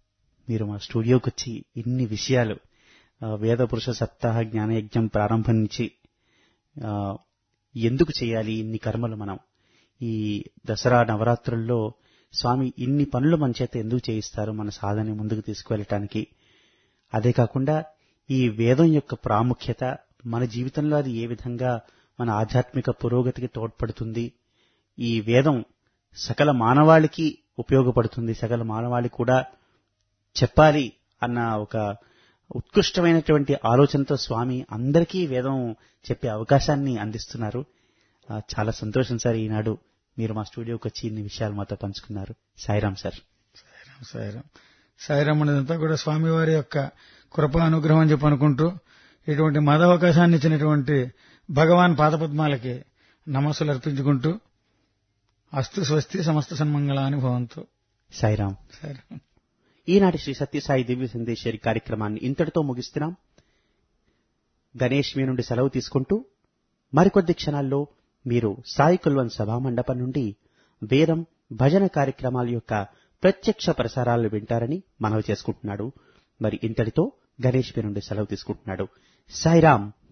మీరు మా స్టూడియోకి వచ్చి ఇన్ని విషయాలు ఆ, వేద పురుష సప్తాహ జ్ఞానయజ్ఞం ప్రారంభం నుంచి ఆ, ఎందుకు చేయాలి ఇన్ని కర్మలు మనం ఈ దసరా నవరాత్రుల్లో స్వామి ఇన్ని పనులు మన చేత ఎందుకు చేయిస్తారు మన సాధన ముందుకు తీసుకువెళ్ళటానికి అదే కాకుండా ఈ వేదం యొక్క ప్రాముఖ్యత మన జీవితంలో అది ఏ విధంగా మన ఆధ్యాత్మిక పురోగతికి తోడ్పడుతుంది ఈ వేదం సకల మానవాళికి ఉపయోగపడుతుంది సకల మానవాళికి కూడా చెప్పాలి అన్న ఒక ఉత్కృష్టమైనటువంటి ఆలోచనతో స్వామి అందరికీ వేదం చెప్పే అవకాశాన్ని అందిస్తున్నారు ఆ, చాలా సంతోషం సార్ ఈనాడు మీరు మా స్టూడియోకి వచ్చి ఇన్ని విషయాలు మాతో పంచుకున్నారు సాయిరాం సార్ సాయిరాం సాయిరాం అనేదంతా కూడా స్వామివారి యొక్క కృపా అనుగ్రహం అని చెప్పి అనుకుంటూ ఇటువంటి మదవకాశాన్ని ఇచ్చినటువంటి భగవాన్ పాదపద్మాలకి నమస్సులు అర్పించుకుంటూ అస్తు స్వస్తి సమస్త సన్మంగళాని భవంతు సాయిరాం సాయిరాం ఈనాటి శ్రీ సత్యసాయి దివ్య సందేశ్వరి కార్యక్రమాన్ని ఇంతటితో ముగిస్తున్నాం గణేష్ మీ నుండి సెలవు తీసుకుంటూ మరికొద్ది క్షణాల్లో మీరు సాయి కుల్వన్ సభామండపం నుండి వేదం భజన కార్యక్రమాల యొక్క ప్రత్యక్ష ప్రసారాలు వింటారని మనవి చేసుకుంటున్నాడు మరి ఇంతటితో గణేష్ మీ నుండి సెలవు తీసుకుంటున్నాడు సాయిరాం